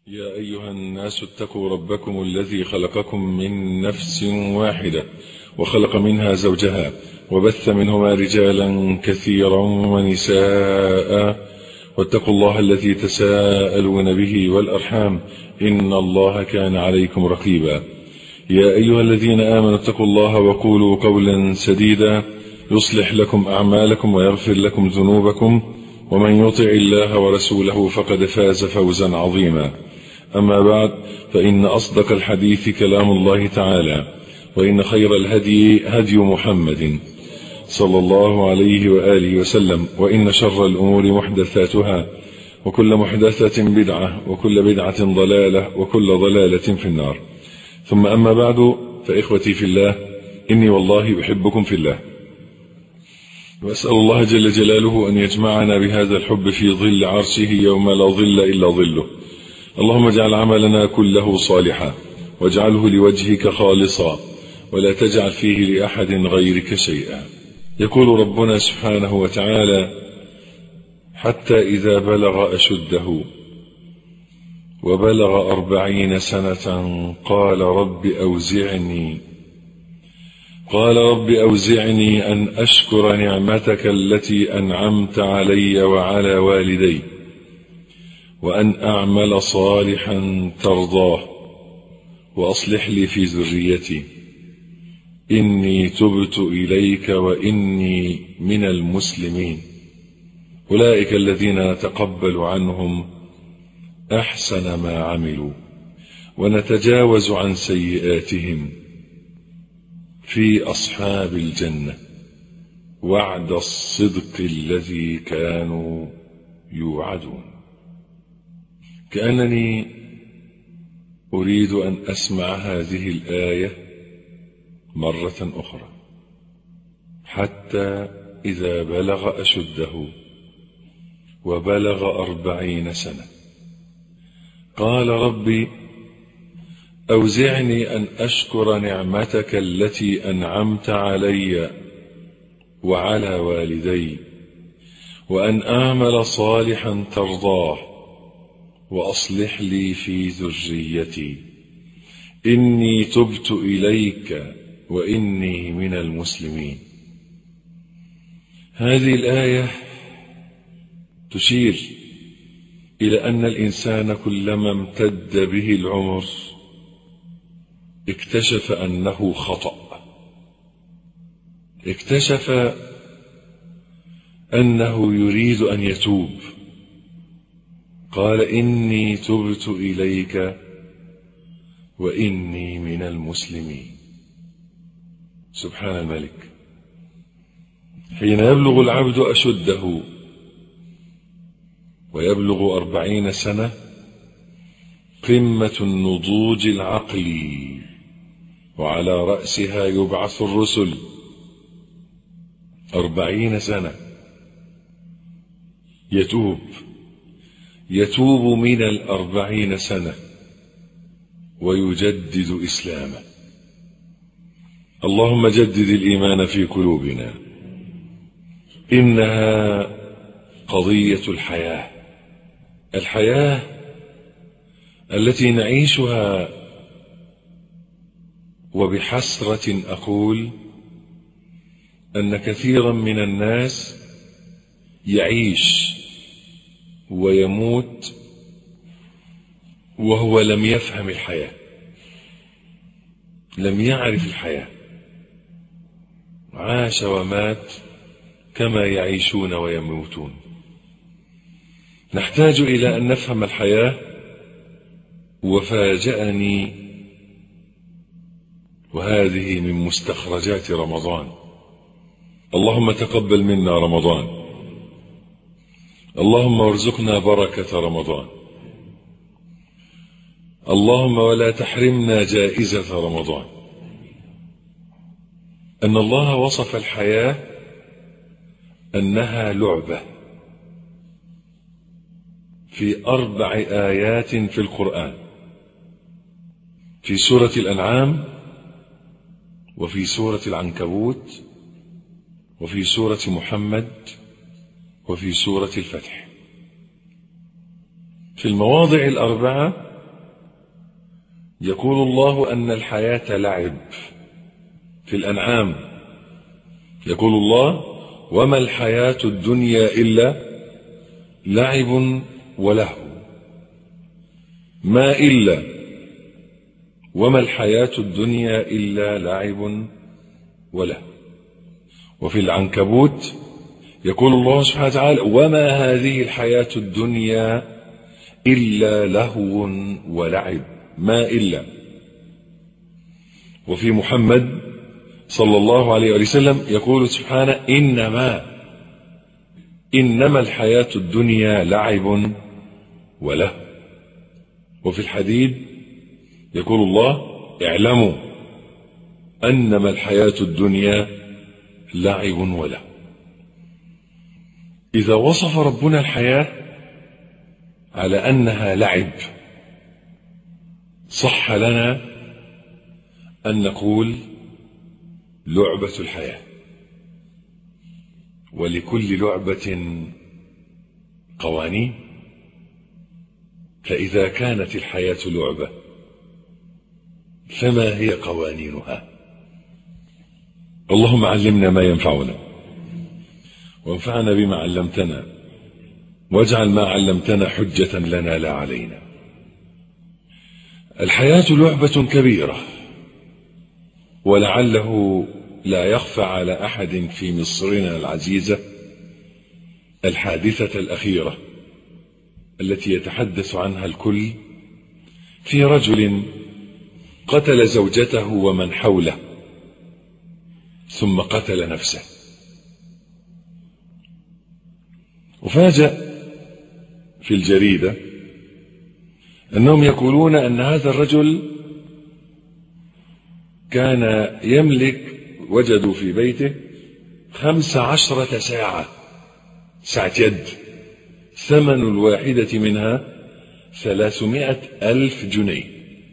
يا أيها الناس اتقوا ربكم الذي خلقكم من نفس واحدة وخلق منها زوجها وبث منهما رجالا كثيرا ونساء واتقوا الله الذي تساءلون به والأرحام إن الله كان عليكم رقيبا يا أيها الذين آمنوا اتقوا الله وقولوا قولا سديدا يصلح لكم أعمالكم ويغفر لكم ذنوبكم ومن يطع الله ورسوله فقد فاز فوزا عظيما أما بعد فإن أصدق الحديث كلام الله تعالى وإن خير الهدي هدي محمد صلى الله عليه وآله وسلم وإن شر الأمور محدثاتها وكل محدثة بدعة وكل بدعة ضلالة وكل ضلالة في النار ثم أما بعد فإخوتي في الله إني والله أحبكم في الله وأسأل الله جل جلاله أن يجمعنا بهذا الحب في ظل عرشه يوم لا ظل إلا ظله اللهم اجعل عملنا كله صالحا واجعله لوجهك خالصا ولا تجعل فيه لأحد غيرك شيئا يقول ربنا سبحانه وتعالى حتى إذا بلغ أشده وبلغ أربعين سنة قال رب أوزعني قال رب أوزعني أن أشكر نعمتك التي أنعمت علي وعلى والدي وأن أعمل صالحا ترضاه وأصلح لي في ذريتي إني تبت إليك وإني من المسلمين أولئك الذين نتقبل عنهم أحسن ما عملوا ونتجاوز عن سيئاتهم في أصحاب الجنة وعد الصدق الذي كانوا يوعدون كأنني أريد أن أسمع هذه الآية مرة أخرى حتى إذا بلغ أشده وبلغ أربعين سنة قال ربي أوزعني أن أشكر نعمتك التي أنعمت علي وعلى والدي وأن أعمل صالحا ترضاه وأصلح لي في ذريتي إني تبت إليك وإني من المسلمين هذه الآية تشير إلى أن الإنسان كلما امتد به العمر اكتشف أنه خطأ اكتشف أنه يريد أن يتوب قال إني تبت إليك وإني من المسلمين سبحان الملك حين يبلغ العبد أشده ويبلغ أربعين سنة قمة النضوج العقلي وعلى رأسها يبعث الرسل أربعين سنة يتوب يتوب من الأربعين سنة ويجدد إسلامه اللهم جدد الإيمان في قلوبنا إنها قضية الحياة الحياة التي نعيشها وبحسرة أقول أن كثيرا من الناس يعيش ويموت وهو لم يفهم الحياة لم يعرف الحياة عاش ومات كما يعيشون ويموتون نحتاج إلى أن نفهم الحياة وفاجأني وهذه من مستخرجات رمضان اللهم تقبل منا رمضان اللهم ارزقنا بركة رمضان اللهم ولا تحرمنا جائزة رمضان أن الله وصف الحياة أنها لعبة في أربع آيات في القرآن في سورة الأنعام وفي سورة العنكبوت وفي سورة محمد وفي سورة الفتح في المواضع الأربعة يقول الله أن الحياة لعب في الأنعام يقول الله وما الحياة الدنيا إلا لعب ولهو ما إلا وما الحياة الدنيا إلا لعب ولهو وفي العنكبوت يقول الله سبحانه وتعالى وما هذه الحياة الدنيا إلا لهو ولعب ما إلا وفي محمد صلى الله عليه وسلم يقول سبحانه إنما إنما الحياة الدنيا لعب وله وفي الحديد يقول الله اعلموا أنما الحياة الدنيا لعب وله إذا وصف ربنا الحياة على أنها لعب صح لنا أن نقول لعبة الحياة ولكل لعبة قوانين فإذا كانت الحياة لعبة فما هي قوانينها اللهم علمنا ما ينفعنا وانفعنا بما علمتنا واجعل ما علمتنا حجة لنا لا علينا الحياة لعبة كبيرة ولعله لا يخفى على أحد في مصرنا العزيزة الحادثة الأخيرة التي يتحدث عنها الكل في رجل قتل زوجته ومن حوله ثم قتل نفسه وفاجأ في الجريدة أنهم يقولون أن هذا الرجل كان يملك وجدوا في بيته خمس عشرة ساعة ساعة يد ثمن الواحدة منها ثلاثمائة ألف جنيه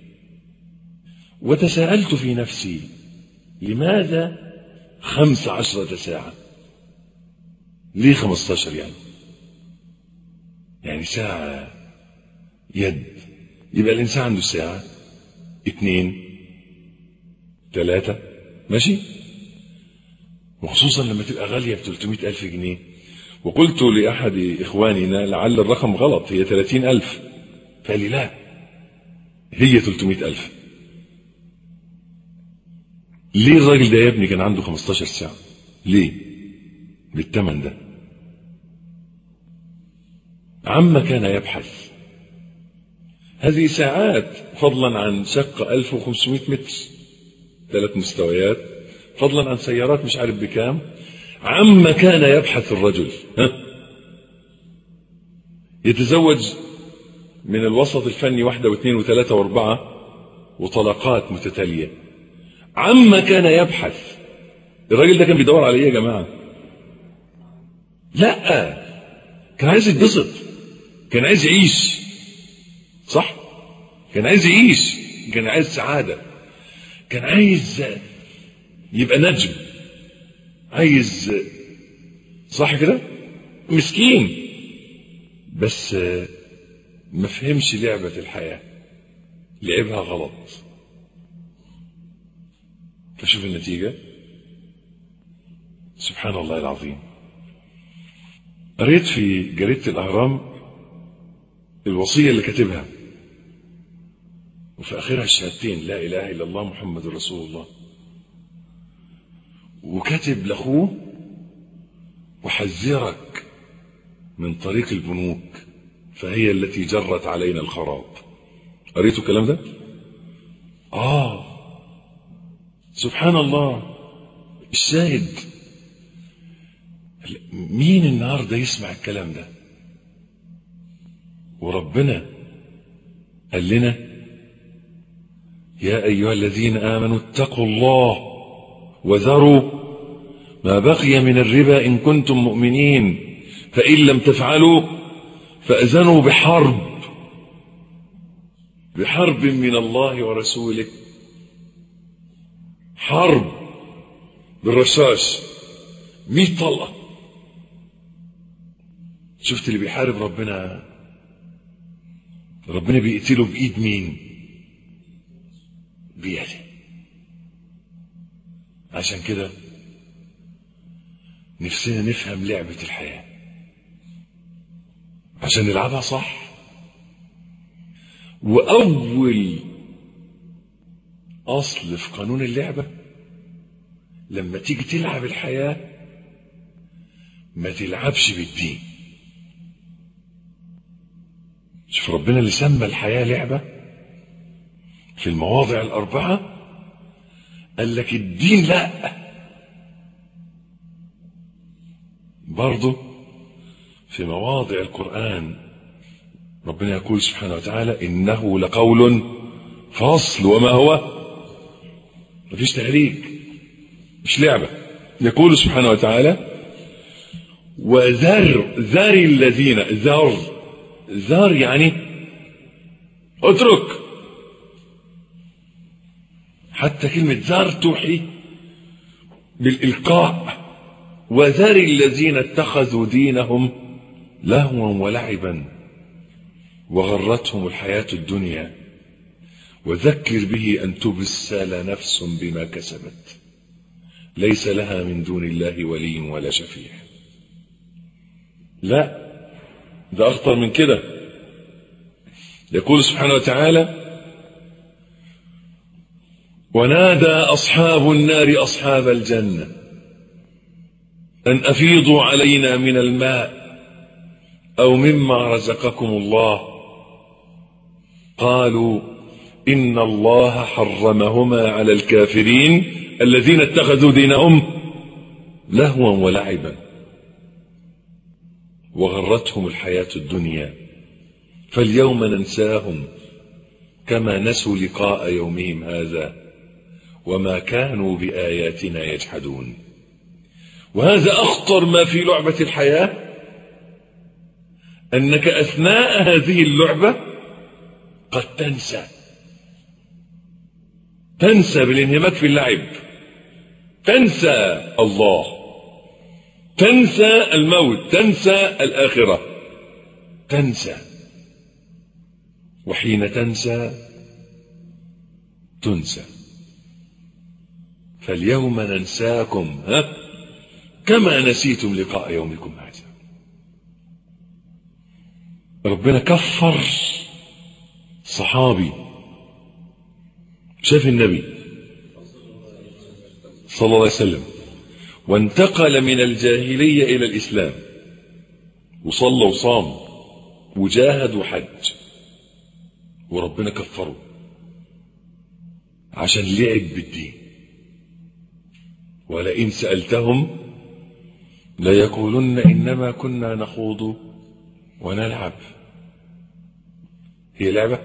وتساءلت في نفسي لماذا خمس عشرة ساعة ليه خمستاشر يعني يعني ساعة يد يبقى الإنسان عنده ساعة اثنين ثلاثة ماشي وخصوصا لما تبقى غالية ب 300 ألف جنيه وقلت لأحد إخواننا لعل الرقم غلط هي 30 ألف فقال لي لا هي 300 ألف ليه الراجل ده يا ابني كان عنده 15 ساعة ليه بالثمن ده عما كان يبحث هذه ساعات فضلا عن شقة 1500 متر ثلاث مستويات فضلا عن سيارات مش عارف بكام عما كان يبحث الرجل ها؟ يتزوج من الوسط الفني واحدة واثنين وثلاثة واربعة وطلقات متتالية عما كان يبحث الراجل ده كان بيدور على ايه يا جماعة لا كان عايز يتبسط كان عايز يعيش صح كان عايز يعيش كان عايز سعادة كان عايز يبقى نجم عايز صح كده مسكين بس ما فهمش لعبة الحياة لعبها غلط فشوف النتيجة سبحان الله العظيم قريت في جريدة الأهرام الوصية اللي كاتبها وفي آخرها الشهادتين لا إله إلا الله محمد رسول الله وكاتب لأخوه أحذرك من طريق البنوك فهي التي جرت علينا الخراب قريتوا الكلام ده آه سبحان الله الشاهد مين النهارده يسمع الكلام ده وربنا قال لنا يا ايها الذين امنوا اتقوا الله وذروا ما بقي من الربا ان كنتم مؤمنين فان لم تفعلوا فاذنوا بحرب بحرب من الله ورسوله حرب بالرشاش مئة طلقة شفت اللي بيحارب ربنا ربنا بيقتله بإيد مين بيده عشان كده نفسنا نفهم لعبة الحياة عشان نلعبها صح وأول أصل في قانون اللعبة لما تيجي تلعب الحياة ما تلعبش بالدين شوف ربنا اللي سمى الحياة لعبة في المواضع الأربعة قال لك الدين لا برضه في مواضع القرآن ربنا يقول سبحانه وتعالى إنه لقول فصل وما هو مفيش تهريج مش لعبة يقول سبحانه وتعالى وذر ذر الذين ذر ذر يعني اترك حتى كلمة ذر توحي بالإلقاء وذر الذين اتخذوا دينهم لهوا ولعبا وغرتهم الحياة الدنيا وذكر به أن تبسل نفس بما كسبت ليس لها من دون الله ولي ولا شفيع لا ده أخطر من كده يقول سبحانه وتعالى ونادى أصحاب النار أصحاب الجنة أن أفيضوا علينا من الماء أو مما رزقكم الله قالوا إن الله حرمهما على الكافرين الذين اتخذوا دينهم لهوا ولعبا وغرتهم الحياة الدنيا فاليوم ننساهم كما نسوا لقاء يومهم هذا وما كانوا بآياتنا يجحدون وهذا أخطر ما في لعبة الحياة أنك أثناء هذه اللعبة قد تنسى تنسى بالانهماك في اللعب تنسى الله تنسى الموت تنسى الآخرة تنسى وحين تنسى تنسى فاليوم ننساكم ها كما نسيتم لقاء يومكم هذا ربنا كفر صحابي شاف النبي صلى الله عليه وسلم وانتقل من الجاهلية إلى الإسلام وصلى وصام وجاهد وحج وربنا كفره عشان لعب بالدين ولئن سألتهم ليقولن إنما كنا نخوض ونلعب هي لعبة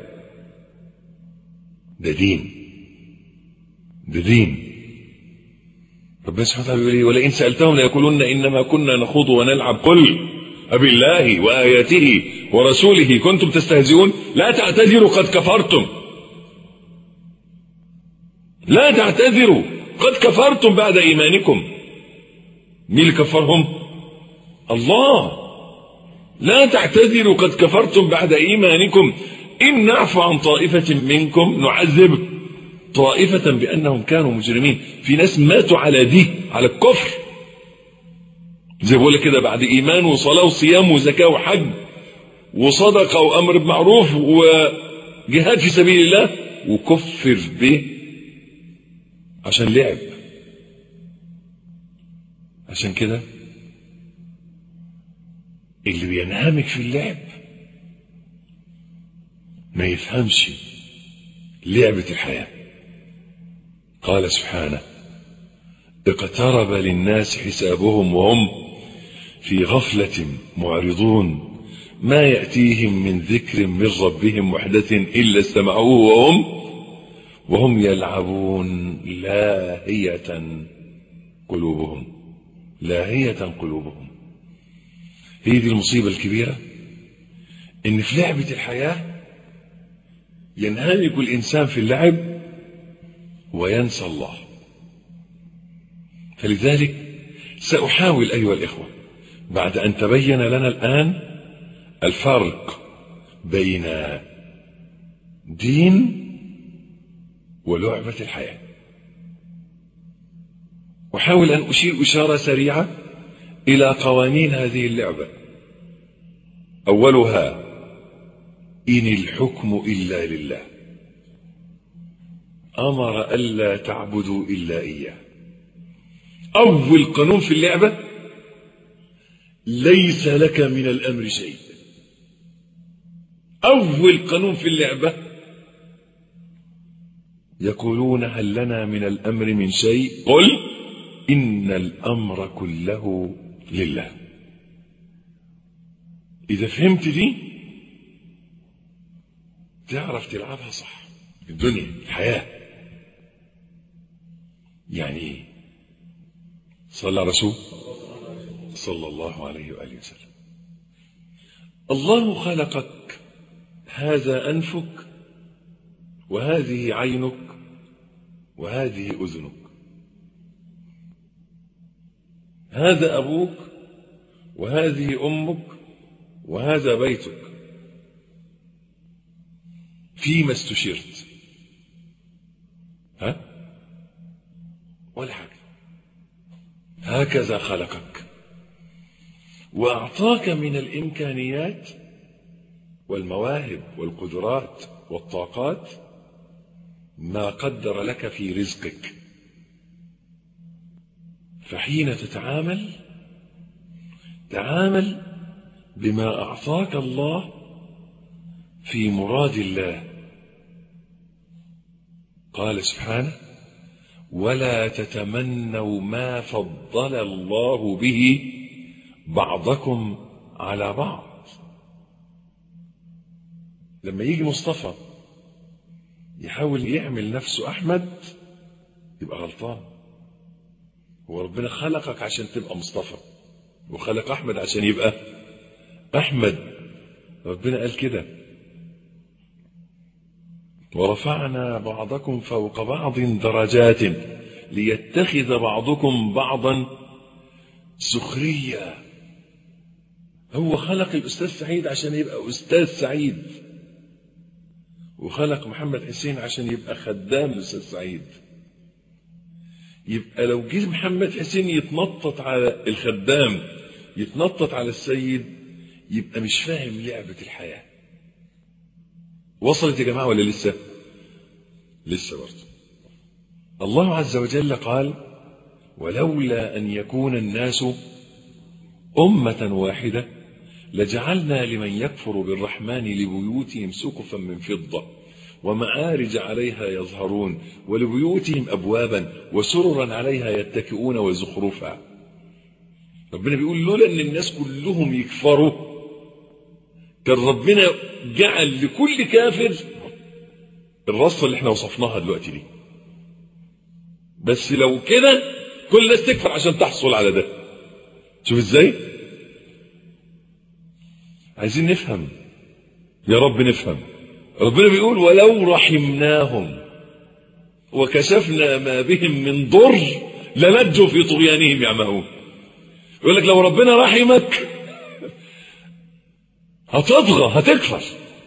ده دين ده دين ربنا سبحانه وتعالى بيقول ولئن سألتهم ليقولن إنما كنا نخوض ونلعب قل أبي الله وآياته ورسوله كنتم تستهزئون لا تعتذروا قد كفرتم لا تعتذروا قد كفرتم بعد إيمانكم مين اللي كفرهم الله لا تعتذروا قد كفرتم بعد إيمانكم إن نعفو عن طائفة منكم نعذب طائفة بأنهم كانوا مجرمين في ناس ماتوا على دي على الكفر زي بقول كده بعد إيمان وصلاة وصيام وزكاة وحج وصدقة وأمر بمعروف وجهاد في سبيل الله وكفر به عشان لعب عشان كده اللي بينهمك في اللعب ما يفهمش لعبة الحياة قال سبحانه اقترب للناس حسابهم وهم في غفلة معرضون ما يأتيهم من ذكر من ربهم محدث إلا استمعوه وهم وهم يلعبون لاهية قلوبهم لاهية قلوبهم هي دي المصيبة الكبيرة ان في لعبة الحياة ينهمك الإنسان في اللعب وينسى الله فلذلك سأحاول أيها الإخوة بعد أن تبين لنا الآن الفرق بين دين ولعبة الحياة أحاول أن أشير إشارة سريعة إلى قوانين هذه اللعبة أولها إن الحكم إلا لله أمر ألا تعبدوا إلا إياه أول قانون في اللعبة ليس لك من الأمر شيء أول قانون في اللعبة يقولون هل لنا من الأمر من شيء قل إن الأمر كله لله إذا فهمت دي تعرف تلعبها صح الدنيا الحياة يعني ايه صلى على رسول صلى الله عليه وآله وسلم الله خلقك هذا أنفك وهذه عينك وهذه أذنك هذا أبوك وهذه أمك وهذا بيتك فيما استشرت ها ولا حاجة هكذا خلقك وأعطاك من الإمكانيات والمواهب والقدرات والطاقات ما قدر لك في رزقك فحين تتعامل تعامل بما أعطاك الله في مراد الله قال سبحانه ولا تتمنوا ما فضل الله به بعضكم على بعض لما يجي مصطفى يحاول يعمل نفسه أحمد يبقى غلطان هو ربنا خلقك عشان تبقى مصطفى وخلق أحمد عشان يبقى أحمد ربنا قال كده ورفعنا بعضكم فوق بعض درجات ليتخذ بعضكم بعضا سخريا هو خلق الأستاذ سعيد عشان يبقى أستاذ سعيد وخلق محمد حسين عشان يبقى خدام الأستاذ سعيد يبقى لو جه محمد حسين يتنطط على الخدام يتنطط على السيد يبقى مش فاهم لعبة الحياة وصلت يا جماعة ولا لسه لسه برضه الله عز وجل قال ولولا أن يكون الناس أمة واحدة لجعلنا لمن يكفر بالرحمن لبيوتهم سقفا من فضة ومعارج عليها يظهرون ولبيوتهم أبوابا وسررا عليها يتكئون وزخرفا ربنا بيقول لولا أن الناس كلهم يكفروا كان ربنا جعل لكل كافر الرصة اللي احنا وصفناها دلوقتي دي بس لو كده كل الناس تكفر عشان تحصل على ده شوف ازاي عايزين نفهم يا رب نفهم ربنا بيقول ولو رحمناهم وكشفنا ما بهم من ضر للجوا في طغيانهم يعمهون يقول لك لو ربنا رحمك هتطغى هتكفر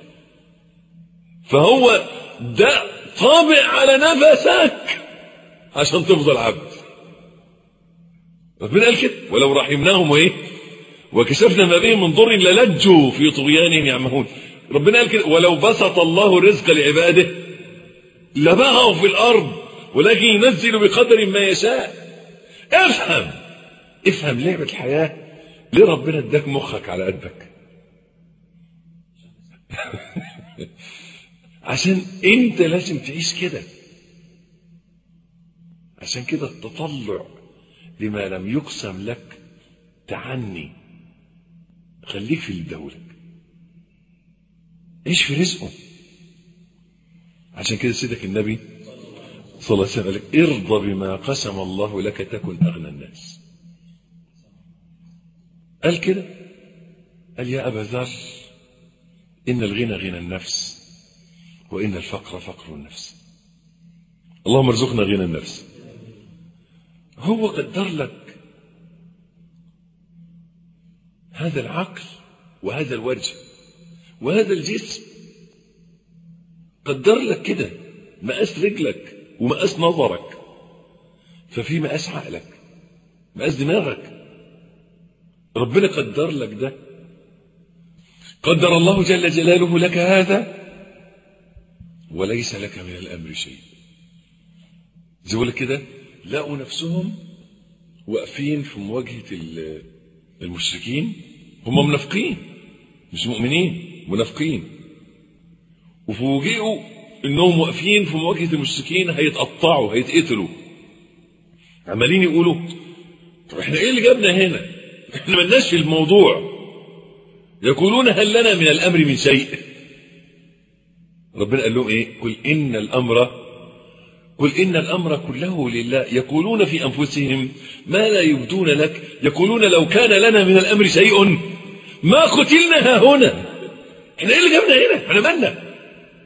فهو ده طابع على نفسك عشان تفضل عبد ربنا قال كده ولو رحمناهم وايه وكشفنا ما بهم من ضر للجوا في طغيانهم يعمهون ربنا قال كده ولو بسط الله الرزق لعباده لبغوا في الارض ولكن ينزل بقدر ما يشاء افهم افهم لعبة الحياة ليه ربنا اداك مخك على قدك عشان انت لازم تعيش كده عشان كده التطلع لما لم يقسم لك تعني خليك في الدولة عيش في رزقه عشان كده سيدك النبي صلى الله عليه وسلم قال لك ارضى بما قسم الله لك تكن اغنى الناس قال كده قال يا ابا ذر ان الغنى غنى النفس وان الفقر فقر النفس اللهم ارزقنا غنى النفس هو قدر لك هذا العقل وهذا الوجه وهذا الجسم قدر لك كده مقاس رجلك ومقاس نظرك ففي مقاس عقلك مقاس دماغك ربنا قدر لك ده قدر الله جل جلاله لك هذا وليس لك من الأمر شيء زي لك كده لقوا نفسهم واقفين في مواجهة المشركين هم منافقين مش مؤمنين منافقين وفوجئوا انهم واقفين في مواجهة المشركين هيتقطعوا هيتقتلوا عمالين يقولوا طب احنا ايه اللي جابنا هنا احنا ملناش في الموضوع يقولون هل لنا من الامر من شيء ربنا قال لهم ايه قل ان الامر قل إن الأمر كله لله يقولون في أنفسهم ما لا يبدون لك يقولون لو كان لنا من الأمر شيء ما قتلنا ها هنا احنا ايه اللي جابنا هنا احنا مالنا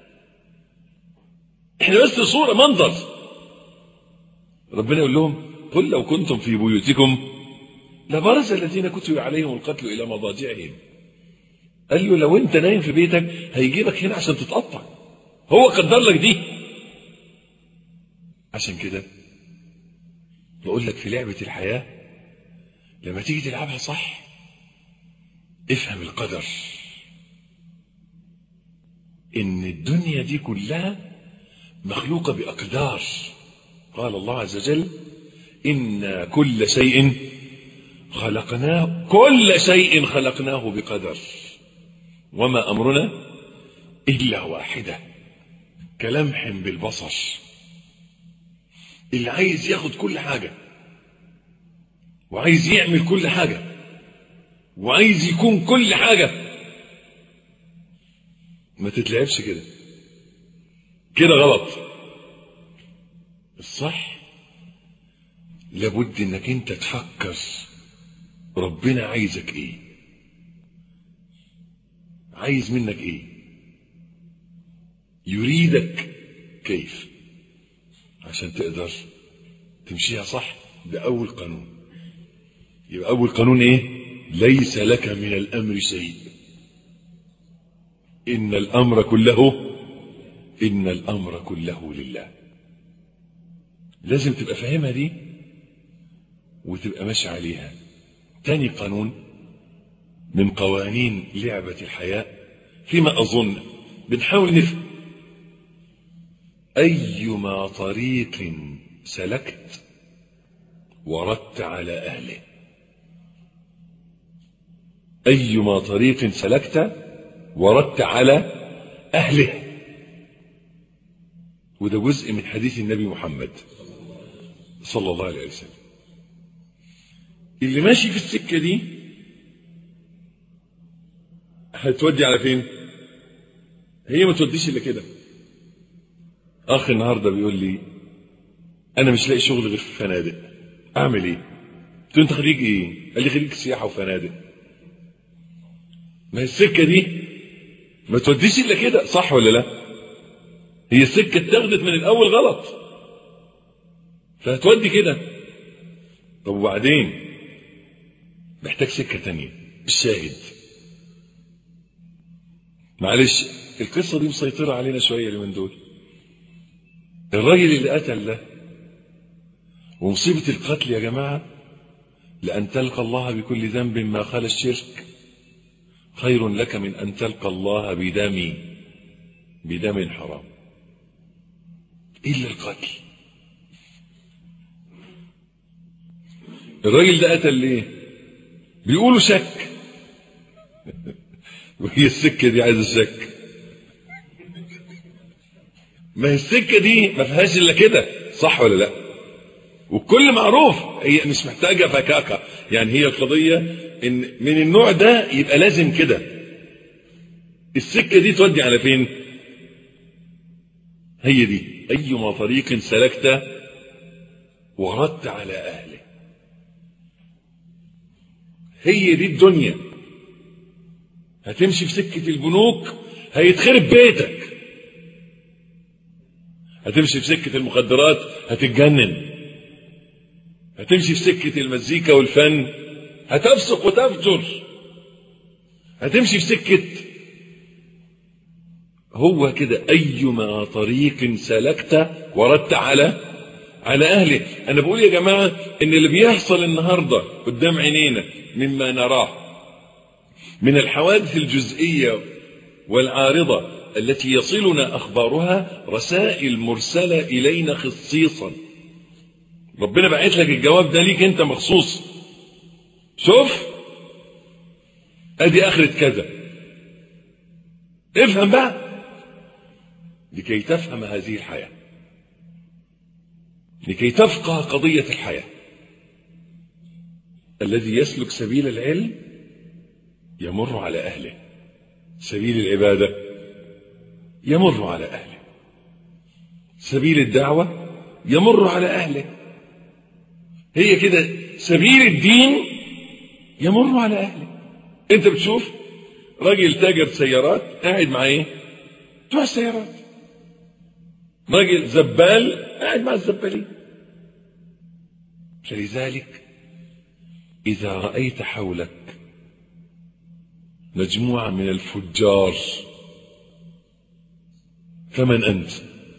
احنا بس صورة منظر ربنا يقول لهم قل لو كنتم في بيوتكم لبرز الذين كتب عليهم القتل إلى مضاجعهم قال له لو انت نايم في بيتك هيجيبك هنا عشان تتقطع هو قدر لك دي عشان كده بقول لك في لعبة الحياة لما تيجي تلعبها صح افهم القدر ان الدنيا دي كلها مخلوقة بأقدار قال الله عز وجل إن كل شيء خلقناه كل شيء خلقناه بقدر وما أمرنا إلا واحدة كلمح بالبصر اللي عايز ياخد كل حاجة وعايز يعمل كل حاجة وعايز يكون كل حاجة ما تتلعبش كده كده غلط الصح لابد انك انت تفكر ربنا عايزك ايه عايز منك ايه يريدك كيف عشان تقدر تمشيها صح ده أول قانون يبقى أول قانون إيه ليس لك من الأمر شيء إن الأمر كله إن الأمر كله لله لازم تبقى فاهمها دي وتبقى ماشي عليها تاني قانون من قوانين لعبة الحياة فيما أظن بنحاول نفهم أيما طريق سلكت وردت على أهله أيما طريق سلكت وردت على أهله وده جزء من حديث النبي محمد صلى الله عليه وسلم اللي ماشي في السكة دي هتودي على فين هي ما توديش الا كده اخ النهارده بيقول لي انا مش لاقي شغل غير في فنادق اعمل ايه قلت له انت خريج ايه قال لي خريج سياحه وفنادق ما هي السكه دي ما توديش الا كده صح ولا لا هي السكه اتاخدت من الاول غلط فهتودي كده طب وبعدين محتاج سكه تانية الشاهد معلش القصه دي مسيطره علينا شويه اليومين دول الراجل اللي قتل ده ومصيبة القتل يا جماعة لأن تلقى الله بكل ذنب ما خلا الشرك خير لك من أن تلقى الله بدم بدم حرام إلا القتل الراجل ده قتل ليه بيقولوا شك وهي السكة دي عايزة شك ما هي السكة دي ما فيهاش إلا كده صح ولا لا والكل معروف هي مش محتاجة فكاكة يعني هي القضية إن من النوع ده يبقى لازم كده السكة دي تودي على فين هي دي أيما طريق سلكت وردت على أهله هي دي الدنيا هتمشي في سكة البنوك هيتخرب بيتك هتمشي في سكة المخدرات هتتجنن هتمشي في سكة المزيكا والفن هتفسق وتفجر هتمشي في سكة هو كده أيما طريق سلكت وردت على على أهله أنا بقول يا جماعة إن اللي بيحصل النهاردة قدام عينينا مما نراه من الحوادث الجزئية والعارضة التي يصلنا أخبارها رسائل مرسلة إلينا خصيصا ربنا بعت لك الجواب ده ليك أنت مخصوص شوف أدي آخرة كذا افهم بقى لكي تفهم هذه الحياة لكي تفقه قضية الحياة الذي يسلك سبيل العلم يمر على أهله سبيل العبادة يمر على أهله سبيل الدعوة يمر على أهله هي كده سبيل الدين يمر على أهله أنت بتشوف راجل تاجر سيارات قاعد مع ايه بتوع السيارات راجل زبال قاعد مع الزبالين فلذلك إذا رأيت حولك مجموعة من الفجار فمن أنت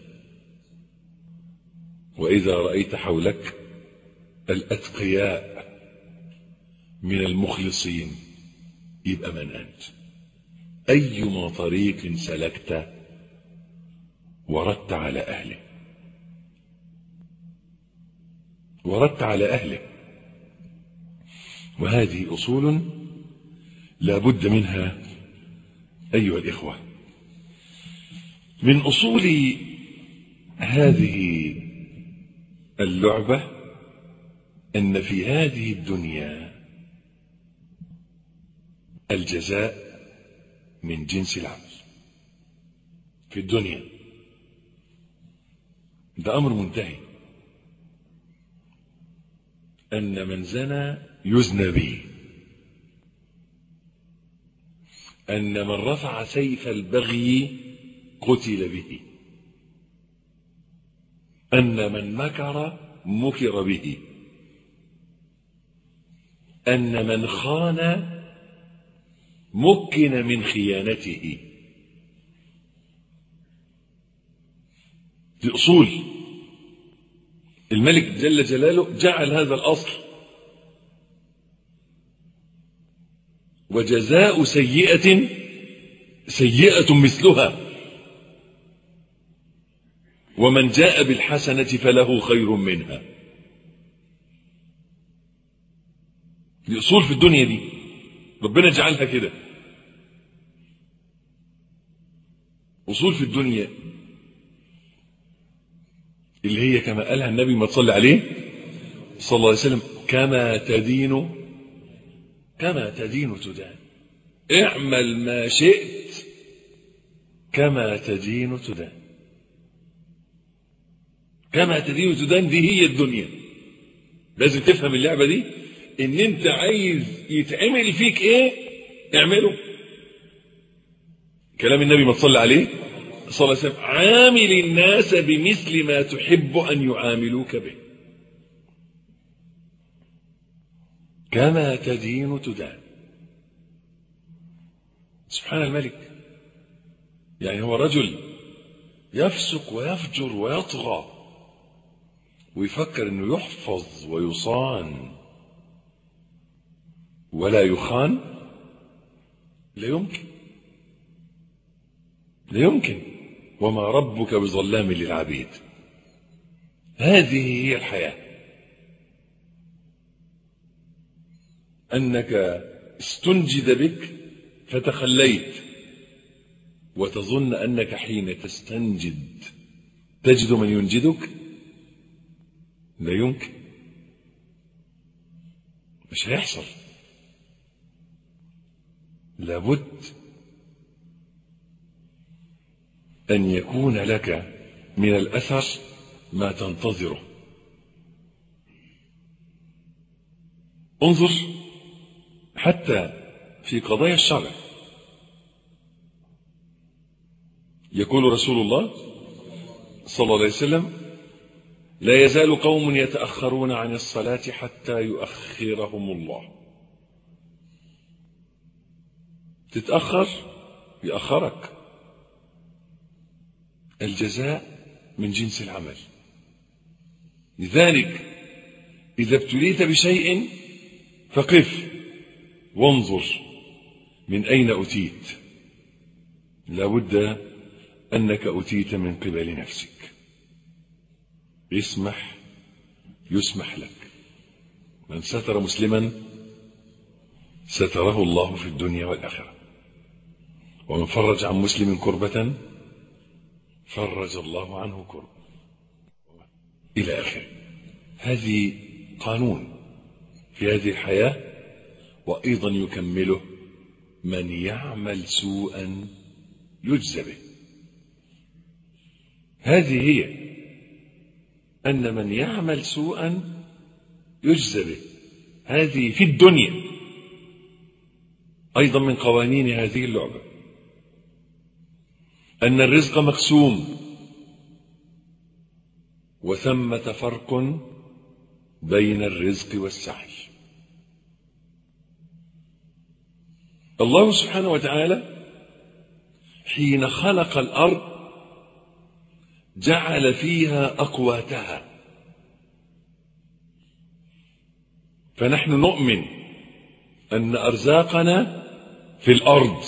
وإذا رأيت حولك الأتقياء من المخلصين يبقى من أنت أيما طريق سلكت وردت على أهله وردت على أهله وهذه أصول لا بد منها أيها الإخوة من أصول هذه اللعبة أن في هذه الدنيا الجزاء من جنس العمل في الدنيا ده أمر منتهي أن من زنى يزنى به أن من رفع سيف البغي قتل به أن من مكر مكر به أن من خان مكن من خيانته دي أصول الملك جل جلاله جعل هذا الأصل وجزاء سيئة سيئة مثلها ومن جاء بالحسنة فله خير منها دي أصول في الدنيا دي ربنا جعلها كده أصول في الدنيا اللي هي كما قالها النبي ما تصلي عليه صلى الله عليه وسلم كما تدين كما تدين تدان اعمل ما شئت كما تدين تدان كما تدين تدان دي هي الدنيا لازم تفهم اللعبة دي ان انت عايز يتعمل فيك ايه اعمله كلام النبي ما تصلي عليه صلى الله عليه وسلم عامل الناس بمثل ما تحب ان يعاملوك به كما تدين تدان سبحان الملك يعني هو رجل يفسق ويفجر ويطغى ويفكر انه يحفظ ويصان ولا يخان لا يمكن لا يمكن وما ربك بظلام للعبيد هذه هي الحياة أنك استنجد بك فتخليت وتظن أنك حين تستنجد تجد من ينجدك لا يمكن مش هيحصل لابد أن يكون لك من الأثر ما تنتظره انظر حتى في قضايا الشرع يقول رسول الله صلى الله عليه وسلم لا يزال قوم يتأخرون عن الصلاة حتى يؤخرهم الله تتأخر يأخرك الجزاء من جنس العمل لذلك إذا ابتليت بشيء فقف وانظر من أين أتيت لابد أنك أتيت من قبل نفسك اسمح يسمح لك من ستر مسلما ستره الله في الدنيا والآخرة ومن فرج عن مسلم كربة فرج الله عنه كرب إلى آخره هذه قانون في هذه الحياة وأيضا يكمله من يعمل سوءا يجزى به هذه هي أن من يعمل سوءا يجزى به هذه في الدنيا أيضا من قوانين هذه اللعبة أن الرزق مقسوم وثمة فرق بين الرزق والسعي الله سبحانه وتعالى حين خلق الأرض جعل فيها أقواتها فنحن نؤمن أن أرزاقنا في الأرض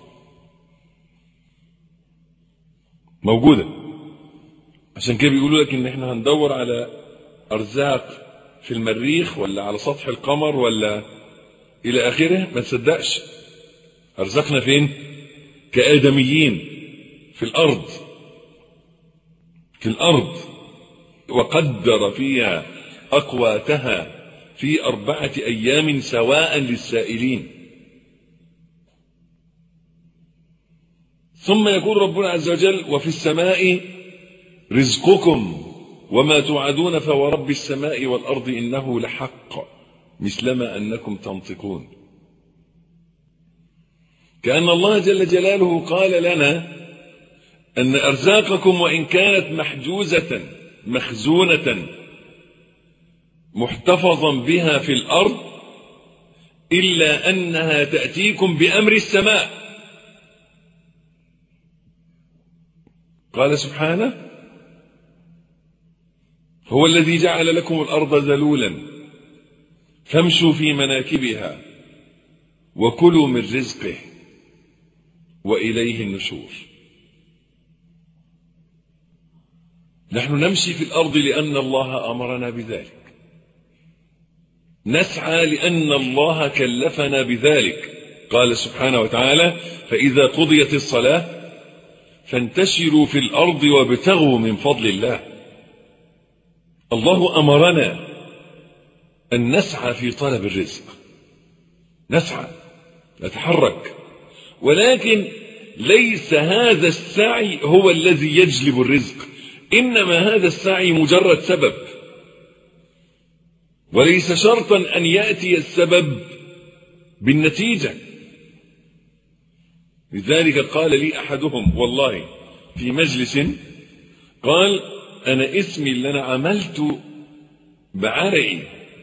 موجودة عشان كده بيقولوا لك ان احنا هندور على ارزاق في المريخ ولا على سطح القمر ولا الى اخره ما تصدقش ارزاقنا فين كادميين في الارض في الارض وقدر فيها اقواتها في اربعه ايام سواء للسائلين ثم يقول ربنا عز وجل وفي السماء رزقكم وما توعدون فورب السماء والأرض إنه لحق مثلما أنكم تنطقون كأن الله جل جلاله قال لنا أن أرزاقكم وإن كانت محجوزة مخزونة محتفظا بها في الأرض إلا أنها تأتيكم بأمر السماء قال سبحانه هو الذي جعل لكم الأرض ذلولا فامشوا في مناكبها وكلوا من رزقه وإليه النشور نحن نمشي في الأرض لأن الله أمرنا بذلك نسعى لأن الله كلفنا بذلك قال سبحانه وتعالى فإذا قضيت الصلاة فانتشروا في الأرض وابتغوا من فضل الله الله أمرنا أن نسعى في طلب الرزق نسعى نتحرك ولكن ليس هذا السعي هو الذي يجلب الرزق إنما هذا السعي مجرد سبب وليس شرطا أن يأتي السبب بالنتيجة لذلك قال لي أحدهم والله في مجلس قال أنا اسمي اللي أنا عملته بعرقي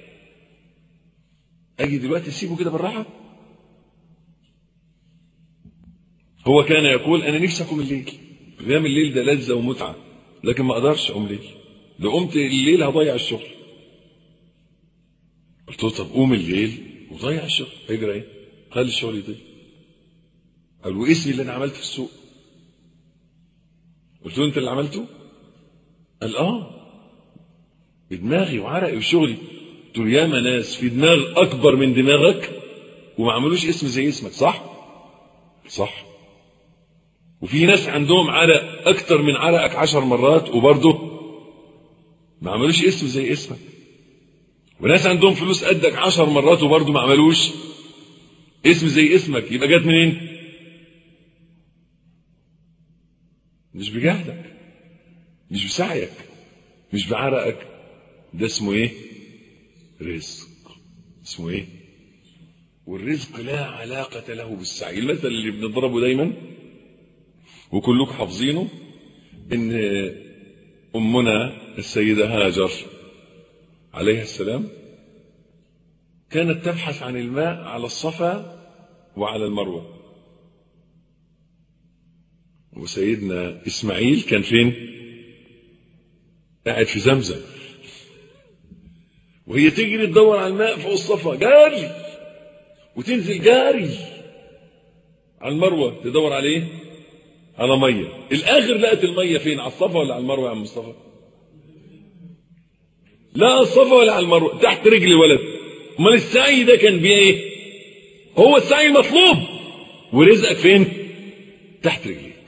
أجي دلوقتي أسيبه كده بالراحة هو كان يقول أنا نفسي أقوم الليل قيام الليل ده لذة ومتعة لكن ما أقدرش أقوم الليل لو قمت الليل هضيع الشغل قلت له طب قوم الليل وضيع الشغل هيجرى ايه؟ خلي الشغل يضيع قال واسمي اللي انا عملته في السوق قلت له انت اللي عملته؟ قال اه بدماغي وعرقي وشغلي قلت له ياما ناس في دماغ اكبر من دماغك وما عملوش اسم زي اسمك صح؟ صح وفي ناس عندهم عرق اكتر من عرقك عشر مرات وبرضه ما عملوش اسم زي اسمك وناس عندهم فلوس قدك عشر مرات وبرضه ما عملوش اسم زي اسمك يبقى جت منين؟ مش بجهدك مش بسعيك مش بعرقك ده اسمه ايه؟ رزق اسمه ايه؟ والرزق لا علاقة له بالسعي المثل اللي بنضربه دايما وكلكم حافظينه ان امنا السيدة هاجر عليها السلام كانت تبحث عن الماء على الصفا وعلى المروة وسيدنا إسماعيل كان فين قاعد في زمزم وهي تجري تدور على الماء فوق الصفا جاري وتنزل جاري على المروة تدور على ايه على مية الاخر لقت المية فين على الصفا ولا على المروة يا عم مصطفى لا على الصفا ولا على المروة تحت رجل ولد امال السعي ده كان بيه ايه هو السعي المطلوب ورزقك فين تحت رجليك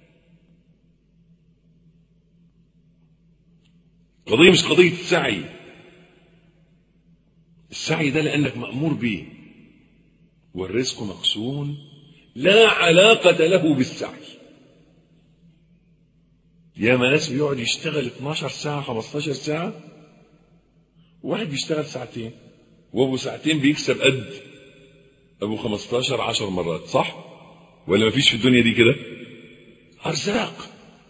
قضية مش قضية السعي السعي ده لأنك مأمور به والرزق مقسوم لا علاقة له بالسعي يا ما ناس بيقعد يشتغل 12 ساعة 15 ساعة واحد بيشتغل ساعتين وابو ساعتين بيكسب قد ابو 15 10 مرات صح ولا مفيش في الدنيا دي كده ارزاق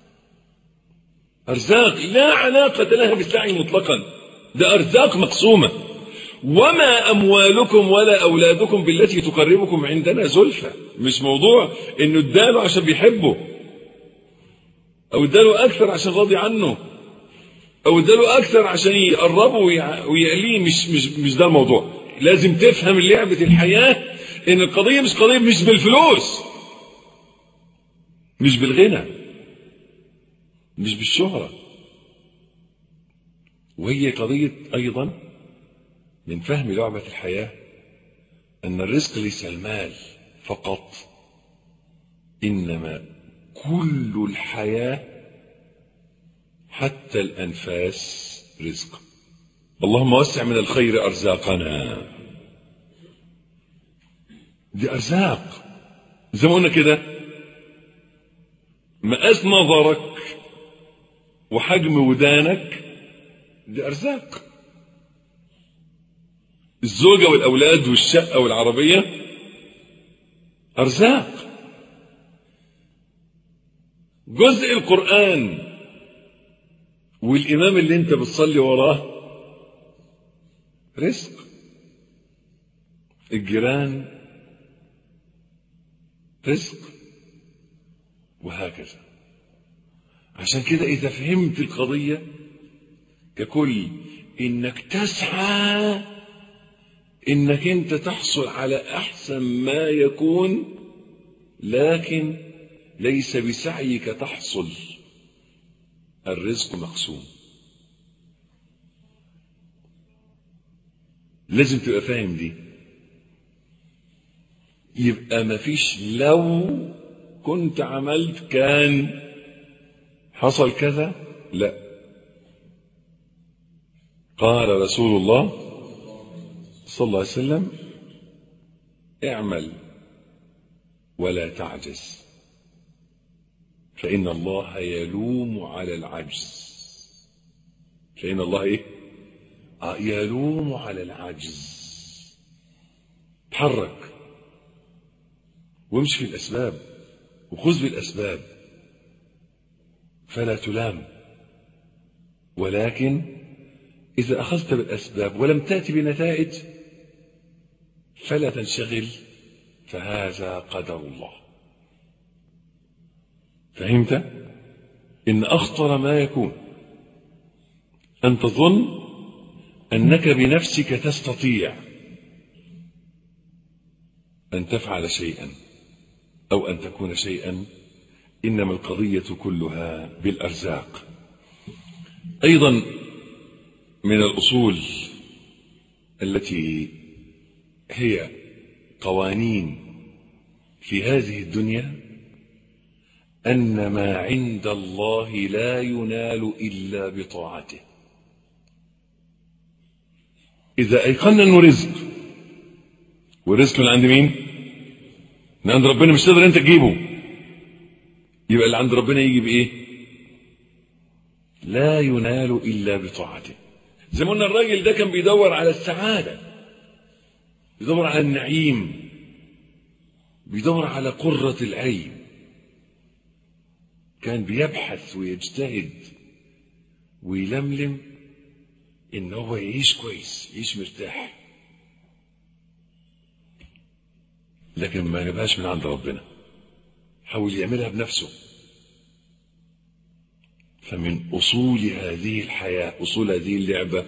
ارزاق لا علاقة لها بالسعي مطلقا ده ارزاق مقسومة وما اموالكم ولا اولادكم بالتي تقربكم عندنا زلفى مش موضوع انه اداله عشان بيحبه او اداله اكثر عشان راضي عنه او اداله اكثر عشان يقربه ويعليه مش مش مش ده الموضوع لازم تفهم لعبة الحياة ان القضية مش قضية مش بالفلوس مش بالغنى مش بالشهرة وهي قضية ايضا من فهم لعبة الحياة أن الرزق ليس المال فقط إنما كل الحياة حتى الأنفاس رزق اللهم وسع من الخير أرزاقنا دي أرزاق زي ما قلنا كده مقاس نظرك وحجم ودانك دي أرزاق الزوجة والأولاد والشقة والعربية أرزاق جزء القرآن والإمام اللي أنت بتصلي وراه رزق الجيران رزق وهكذا عشان كده إذا فهمت القضية ككل إنك تسعى انك انت تحصل على احسن ما يكون لكن ليس بسعيك تحصل الرزق مقسوم لازم تبقى فاهم دي يبقى مفيش لو كنت عملت كان حصل كذا لا قال رسول الله صلى الله عليه وسلم اعمل ولا تعجز فإن الله يلوم على العجز فإن الله إيه؟ آه يلوم على العجز تحرك وامشي في الأسباب وخذ بالأسباب فلا تلام ولكن إذا أخذت بالأسباب ولم تأتي بنتائج فلا تنشغل فهذا قدر الله فهمت إن أخطر ما يكون أن تظن أنك بنفسك تستطيع أن تفعل شيئا أو أن تكون شيئا إنما القضية كلها بالأرزاق أيضا من الأصول التي هي قوانين في هذه الدنيا أن ما عند الله لا ينال إلا بطاعته إذا أيقنا أنه رزق والرزق من عند مين؟ من عند ربنا مش تقدر أنت تجيبه يبقى اللي عند ربنا يجي بإيه؟ لا ينال إلا بطاعته زي ما قلنا الراجل ده كان بيدور على السعادة بيدور على النعيم بيدور على قرة العين كان بيبحث ويجتهد ويلملم ان هو يعيش كويس يعيش مرتاح لكن ما جابهاش من عند ربنا حاول يعملها بنفسه فمن أصول هذه الحياة أصول هذه اللعبة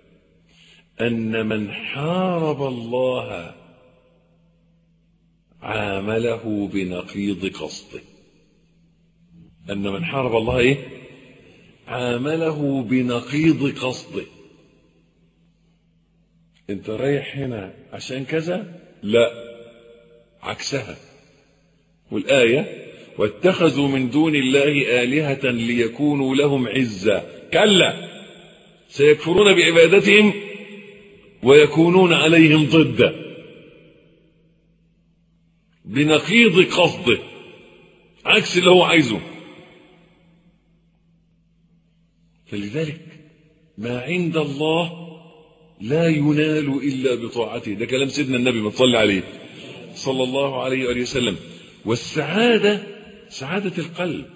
أن من حارب الله عامله بنقيض قصده أن من حارب الله إيه؟ عامله بنقيض قصده أنت رايح هنا عشان كذا لا عكسها والآية واتخذوا من دون الله آلهة ليكونوا لهم عزا كلا سيكفرون بعبادتهم ويكونون عليهم ضدا بنقيض قصده عكس اللي هو عايزه فلذلك ما عند الله لا ينال إلا بطاعته ده كلام سيدنا النبي ما تصلي عليه صلى الله عليه وآله وسلم والسعادة سعادة القلب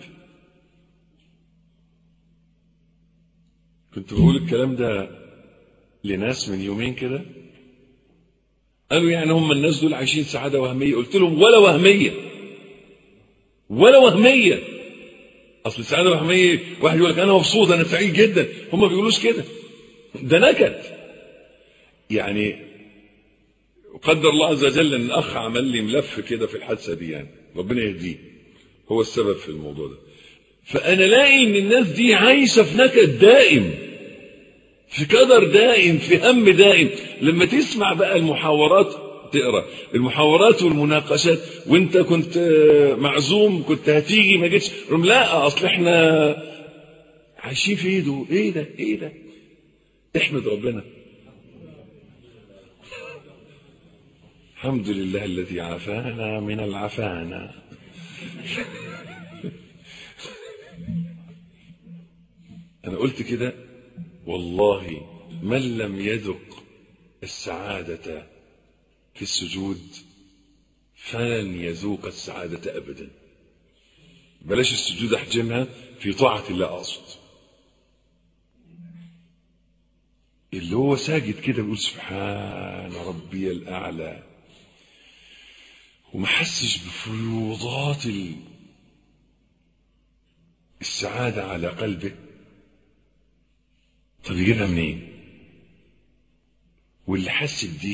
كنت بقول الكلام ده لناس من يومين كده قالوا يعني هم الناس دول عايشين سعادة وهمية قلت لهم ولا وهمية ولا وهمية أصل السعادة الوهمية واحد يقول لك أنا مبسوط أنا سعيد جدا هم بيقولوش كده ده نكد يعني قدر الله عز وجل ان اخ عمل لي ملف كده في الحادثه دي يعني ربنا يهديه هو السبب في الموضوع ده فانا لاقي ان الناس دي عايشه في نكد دائم في قدر دائم في هم دائم لما تسمع بقى المحاورات تقرا المحاورات والمناقشات وانت كنت معزوم كنت هتيجي ما جيتش لا اصل احنا عايشين في ايده ايه ده ايه ده احمد ربنا الحمد لله الذي عافانا من العفانة أنا قلت كده والله من لم يذق السعادة في السجود فلن يذوق السعادة أبدا بلاش السجود أحجمها في طاعة الله أقصد اللي هو ساجد كده بيقول سبحان ربي الأعلى وما حسش بفيوضات السعادة على قلبه طب يجيبها منين واللي حس بدي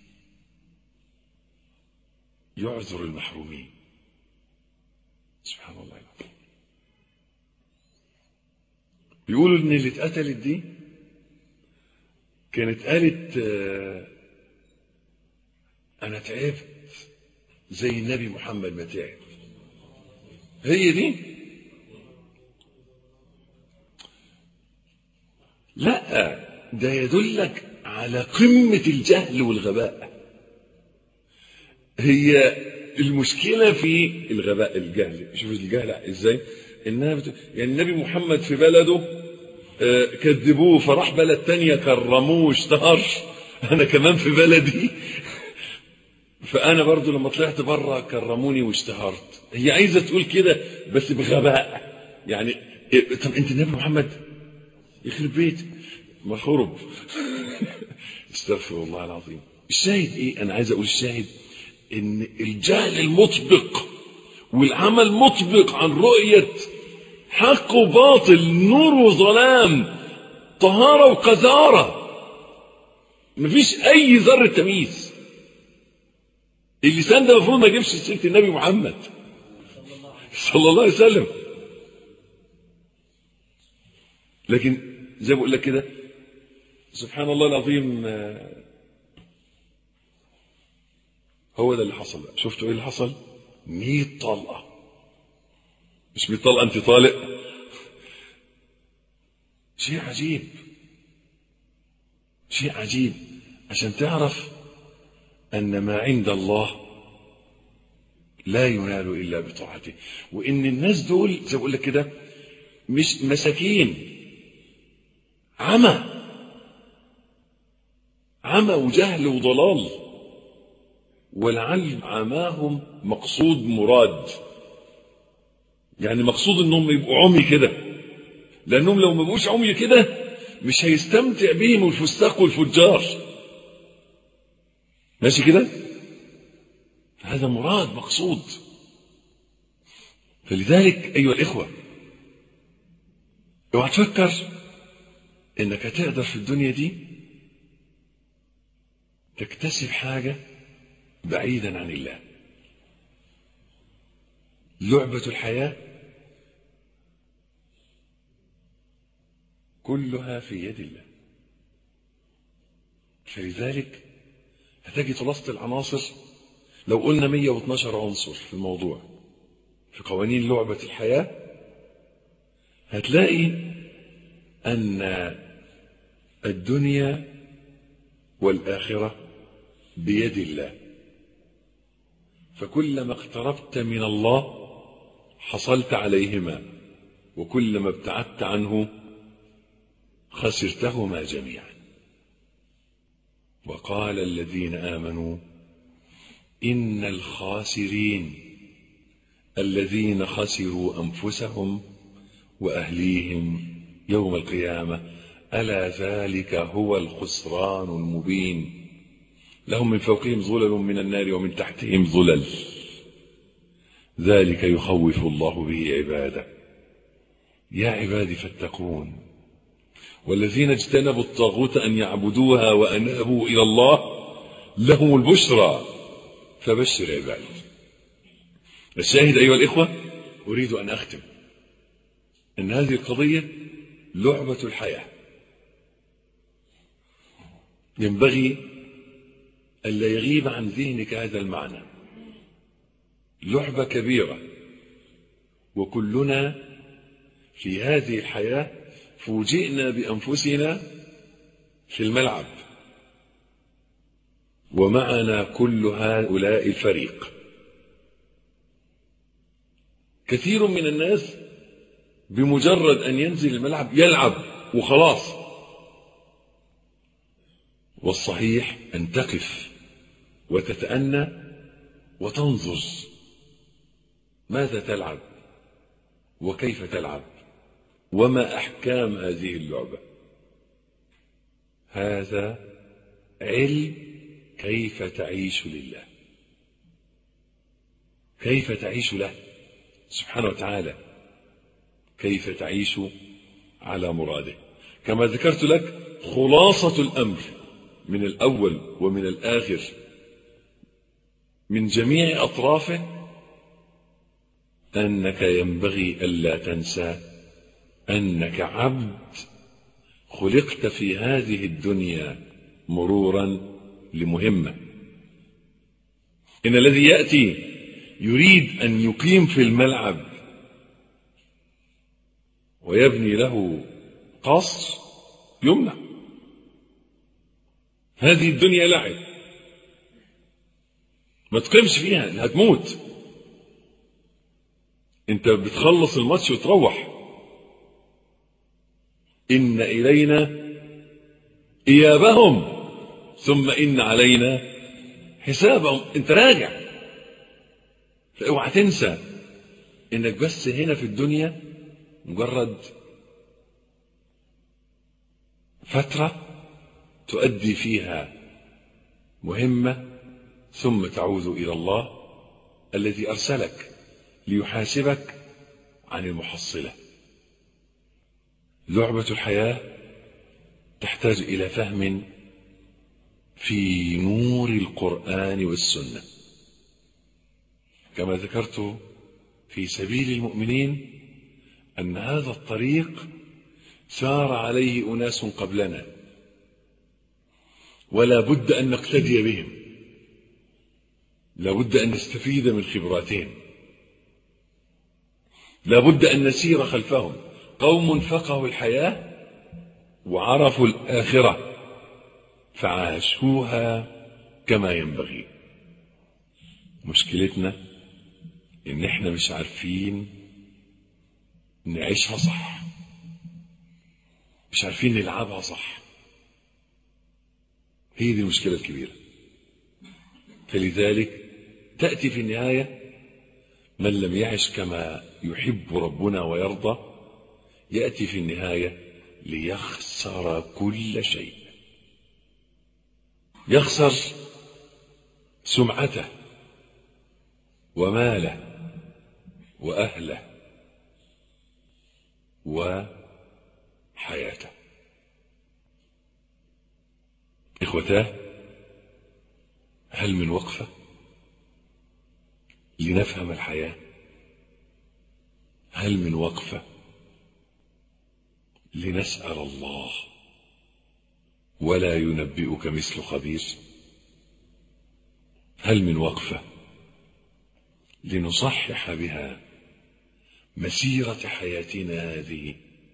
يعذر المحرومين سبحان الله العظيم بيقولوا ان اللي اتقتلت دي كانت قالت انا تعبت زي النبي محمد ما تعب هي دي لا ده يدلك على قمة الجهل والغباء هي المشكلة في الغباء الجهل شوف الجهل ازاي انها بت... يعني النبي محمد في بلده آه كذبوه فراح بلد تانية كرموه واشتهر انا كمان في بلدي فانا برضو لما طلعت بره كرموني واشتهرت هي عايزه تقول كده بس بغباء يعني طب انت النبي محمد يخرب بيت ما خرب استغفر الله العظيم الشاهد ايه انا عايز اقول الشاهد ان الجهل المطبق والعمل مطبق عن رؤيه حق وباطل نور وظلام طهاره وقذاره مفيش اي ذره تمييز اللسان ده المفروض ما يجيبش سيره النبي محمد صلى الله عليه وسلم لكن زي ما بقول لك كده سبحان الله العظيم هو ده اللي حصل بقى شفتوا ايه اللي حصل 100 طلقه مش 100 طلقه انت طالق شيء عجيب شيء عجيب عشان تعرف أن ما عند الله لا ينال إلا بطاعته وإن الناس دول زي بقول لك كده مش مساكين عمى عمى وجهل وضلال ولعل عماهم مقصود مراد يعني مقصود انهم يبقوا عمي كده لانهم لو ما بقوش عمي كده مش هيستمتع بهم الفساق والفجار ماشي كده هذا مراد مقصود فلذلك أيها الإخوة اوعى تفكر انك هتقدر في الدنيا دي تكتسب حاجة بعيدا عن الله لعبة الحياة كلها في يد الله فلذلك هتجي خلاصة العناصر لو قلنا 112 عنصر في الموضوع في قوانين لعبة الحياة هتلاقي أن الدنيا والآخرة بيد الله فكلما اقتربت من الله حصلت عليهما وكلما ابتعدت عنه خسرتهما جميعا وقال الذين آمنوا إن الخاسرين الذين خسروا أنفسهم وأهليهم يوم القيامة ألا ذلك هو الخسران المبين لهم من فوقهم ظلل من النار ومن تحتهم ظلل ذلك يخوف الله به عباده يا عبادي فاتقون والذين اجتنبوا الطاغوت أن يعبدوها وأنابوا إلى الله لهم البشرى فبشر عبادي الشاهد أيها الإخوة أريد أن أختم أن هذه القضية لعبة الحياة ينبغي ألا يغيب عن ذهنك هذا المعنى لعبة كبيرة وكلنا في هذه الحياة فوجئنا بأنفسنا في الملعب ومعنا كل هؤلاء الفريق كثير من الناس بمجرد أن ينزل الملعب يلعب وخلاص والصحيح أن تقف وتتأنى وتنظر ماذا تلعب وكيف تلعب وما أحكام هذه اللعبة هذا علم كيف تعيش لله كيف تعيش له سبحانه وتعالى كيف تعيش على مراده كما ذكرت لك خلاصة الأمر من الأول ومن الآخر من جميع أطرافه أنك ينبغي ألا تنسى أنك عبد خلقت في هذه الدنيا مرورا لمهمة إن الذي يأتي يريد أن يقيم في الملعب ويبني له قصر يمنع هذه الدنيا لعب ما تقيمش فيها هتموت انت بتخلص الماتش وتروح إن إلينا إيابهم ثم إن علينا حسابهم أنت راجع فاوعى تنسى إنك بس هنا في الدنيا مجرد فترة تؤدي فيها مهمة ثم تعود إلى الله الذي أرسلك ليحاسبك عن المحصله لعبة الحياة تحتاج إلى فهم في نور القرآن والسنة كما ذكرت في سبيل المؤمنين أن هذا الطريق سار عليه أناس قبلنا ولا بد أن نقتدي بهم لا بد أن نستفيد من خبراتهم لا بد أن نسير خلفهم قوم فقهوا الحياة وعرفوا الآخرة فعاشوها كما ينبغي مشكلتنا ان احنا مش عارفين نعيشها صح مش عارفين نلعبها صح هي دي المشكلة الكبيرة فلذلك تأتي في النهاية من لم يعش كما يحب ربنا ويرضى يأتي في النهاية ليخسر كل شيء يخسر سمعته وماله وأهله إخوتاه هل من وقفة لنفهم الحياة هل من وقفة لنسأل الله ولا ينبئك مثل خبير هل من وقفة لنصحح بها مسيرة حياتنا هذه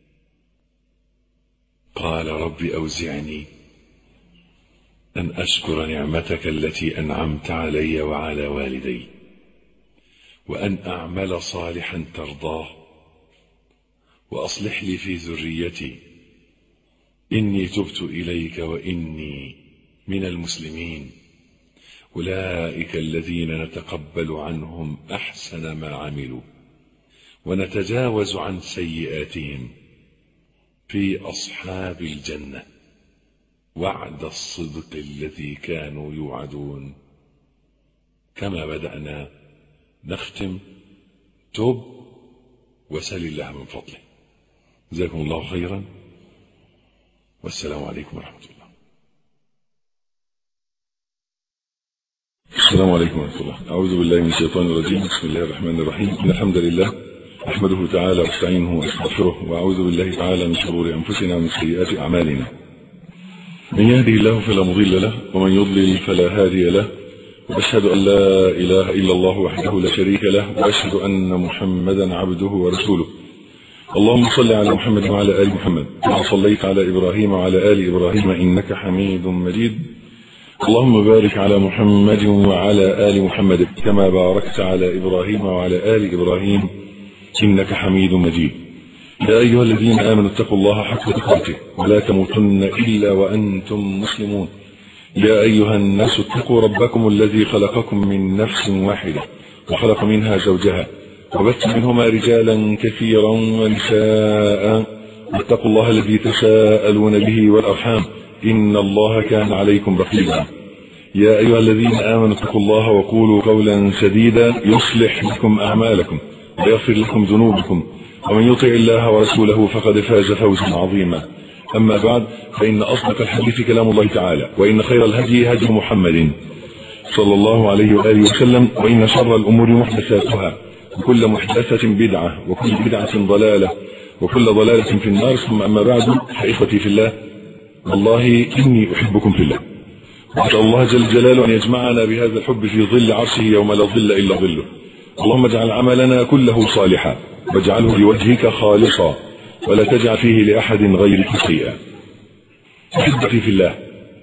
قال رب أوزعني أن أشكر نعمتك التي أنعمت علي وعلى والدي وأن أعمل صالحا ترضاه وأصلح لي في ذريتي إني تبت إليك وإني من المسلمين أولئك الذين نتقبل عنهم أحسن ما عملوا ونتجاوز عن سيئاتهم في أصحاب الجنة وعد الصدق الذي كانوا يوعدون كما بدأنا نختم توب وسل الله من فضله جزاكم الله خيرا والسلام عليكم ورحمة الله السلام عليكم ورحمة الله أعوذ بالله من الشيطان الرجيم بسم الله الرحمن الرحيم إن الحمد لله أحمده تعالى واستعينه واستغفره وأعوذ بالله تعالى من شرور أنفسنا ومن سيئات أعمالنا من يهده الله فلا مضل له ومن يضلل فلا هادي له وأشهد أن لا إله إلا الله وحده لا شريك له وأشهد أن محمدا عبده ورسوله اللهم صل على محمد وعلى آل محمد كما صليت على إبراهيم وعلى آل إبراهيم إنك حميد مجيد اللهم بارك على محمد وعلى آل محمد كما باركت على إبراهيم وعلى آل إبراهيم إنك حميد مجيد يا أيها الذين آمنوا اتقوا الله حق تقاته ولا تموتن إلا وأنتم مسلمون يا أيها الناس اتقوا ربكم الذي خلقكم من نفس واحدة وخلق منها زوجها وبث منهما رجالا كثيرا ونساء واتقوا الله الذي تساءلون به والأرحام إن الله كان عليكم رقيبا يا أيها الذين آمنوا اتقوا الله وقولوا قولا سديدا يصلح لكم أعمالكم ويغفر لكم ذنوبكم ومن يطع الله ورسوله فقد فاز فوزا عظيما أما بعد فإن أصدق الحديث كلام الله تعالى وإن خير الهدي هدي محمد صلى الله عليه وآله وسلم وإن شر الأمور محدثاتها وكل محدثة بدعة وكل بدعة ضلالة وكل ضلالة في النار ثم أما بعد فإخوتي في الله والله إني أحبكم في الله وأسأل الله جل جلاله أن يجمعنا بهذا الحب في ظل عرشه يوم لا ظل إلا ظله اللهم اجعل عملنا كله صالحا واجعله لوجهك خالصا ولا تجعل فيه لأحد غيرك شيئا أحبتي في الله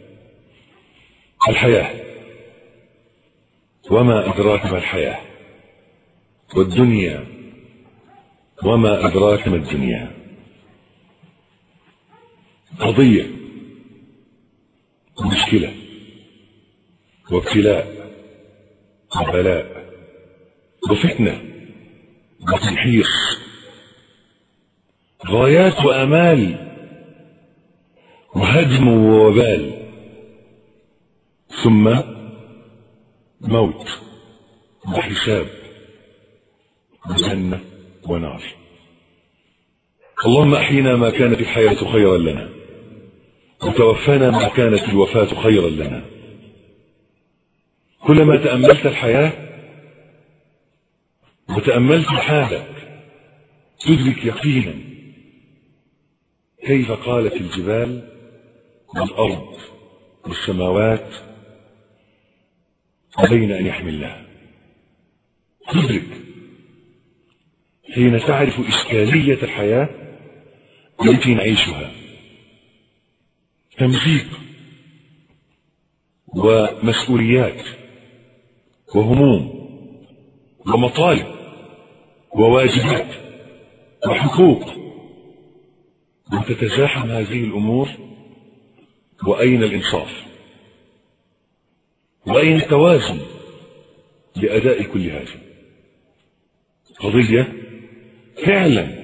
الحياة وما أدراك ما الحياة والدنيا وما أدراك ما الدنيا قضية مشكلة وابتلاء وبلاء وفتنة وتمحيص غايات وامال وهدم ووبال ثم موت وحساب وجنه ونار اللهم احينا ما كانت الحياه خيرا لنا وتوفانا ما كانت الوفاه خيرا لنا كلما تاملت الحياه وتاملت حالك تدرك يقينا كيف قالت الجبال والأرض والسماوات علينا أن يحملناها تدرك حين تعرف إشكالية الحياة التي نعيشها تمزيق ومسؤوليات وهموم ومطالب وواجبات وحقوق وتتزاحم هذه الأمور وأين الإنصاف وأين التوازن لأداء كل هذا قضية فعلا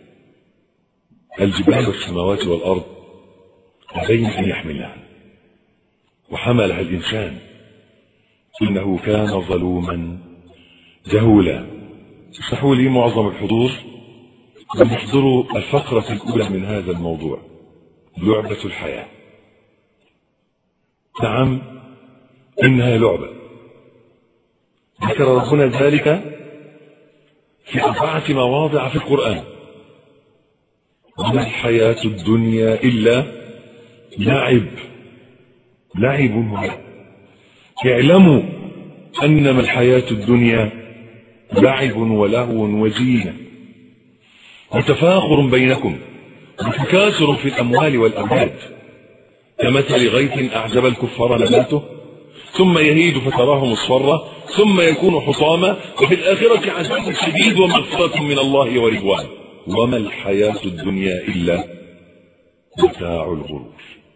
الجبال والسماوات والأرض علينا أن يحملها وحملها الإنسان إنه كان ظلوما جهولا اسمحوا لي معظم الحضور أن يحضروا الفقرة الأولى من هذا الموضوع لعبة الحياة نعم إنها لعبة ذكر ربنا ذلك في أربعة مواضع في القرآن وما الحياة الدنيا إلا لعب لعب ولعب اعلموا أنما الحياة الدنيا لعب ولهو وزينة وتفاخر بينكم وتكاثر في الأموال والأولاد كمثل غيث أعجب الكفار نباته ثم يهيج فتراه مصفرا ثم يكون حطاما وفي الآخرة عذاب شديد ومغفرة من الله ورضوان وما الحياة الدنيا إلا متاع الغرور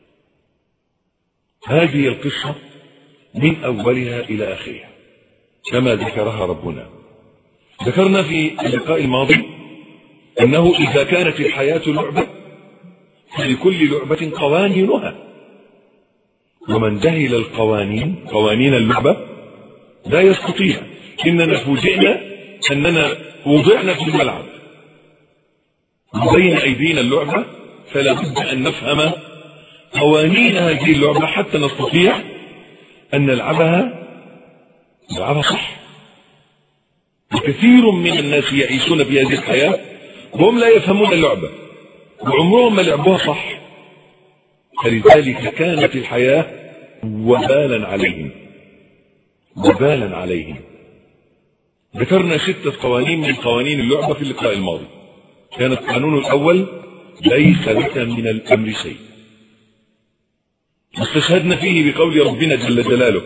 هذه القصة من أولها إلى آخرها كما ذكرها ربنا ذكرنا في اللقاء الماضي أنه إذا كانت الحياة لعبة فلكل لعبة قوانينها ومن جهل القوانين قوانين اللعبة لا يستطيع إننا فوجئنا أننا وضعنا في الملعب بين أيدينا اللعبة فلا بد أن نفهم قوانين هذه اللعبة حتى نستطيع أن نلعبها نلعبها صح وكثير من الناس يعيشون في هذه الحياة وهم لا يفهمون اللعبة وعمرهم ما لعبوها صح فلذلك كانت الحياة وبالا عليهم وبالا عليهم ذكرنا ستة قوانين من قوانين اللعبة في اللقاء الماضي كان القانون الأول ليس لك من الأمر شيء استشهدنا فيه بقول ربنا جل جلاله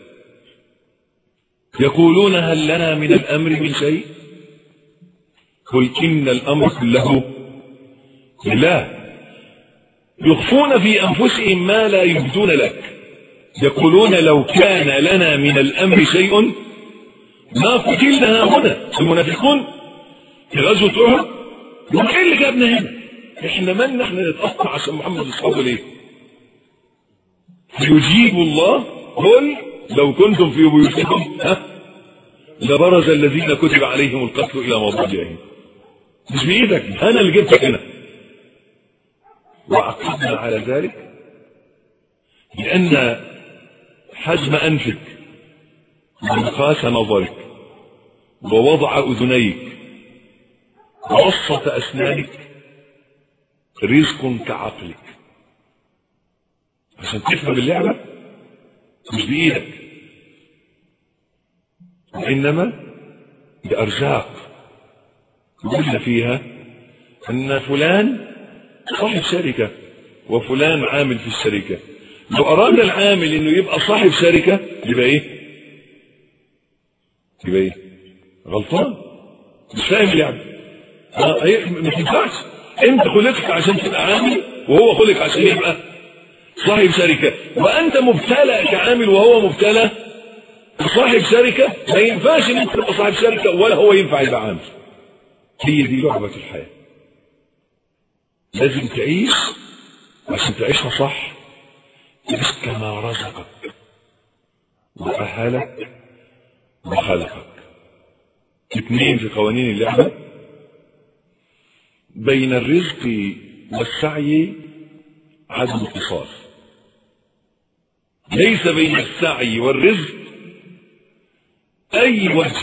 يقولون هل لنا من الأمر من شيء قل إن الأمر كله لله يخفون في أنفسهم ما لا يبدون لك يقولون لو كان لنا من الأمر شيء ما قتلنا هنا المنافقون في غزوة أحد يقول إيه اللي جابنا هنا إحنا من نحن نتقطع عشان محمد أصحابه ليه فيجيب الله قل لو كنتم في بيوتكم ها لبرز الذين كتب عليهم القتل إلى مضاجعهم مش بإيدك أنا اللي جبتك هنا وعقدنا على ذلك لأن حجم أنفك ومقاس نظرك ووضع أذنيك ووسط أسنانك رزق كعقلك عشان تفهم اللعبة مش بإيدك وإنما بأرزاق قلنا فيها أن فلان صاحب شركة وفلان عامل في الشركة لو أراد العامل إنه يبقى صاحب شركة يبقى إيه؟ يبقى إيه؟ غلطان مش فاهم اللعبة آه إيه ما تنفعش أنت خلقت عشان تبقى عامل وهو خلق عشان يبقى صاحب شركة وأنت مبتلى كعامل وهو مبتلى صاحب شركة ما ينفعش ان انت تبقى صاحب شركة ولا هو ينفع يبقى عامل هي دي لعبة الحياة لازم تعيش عشان تعيشها صح تعيش كما رزقك وأهلك وخلقك اثنين في قوانين اللعبة بين الرزق والسعي عدم اتصال ليس بين السعي والرزق أي وجه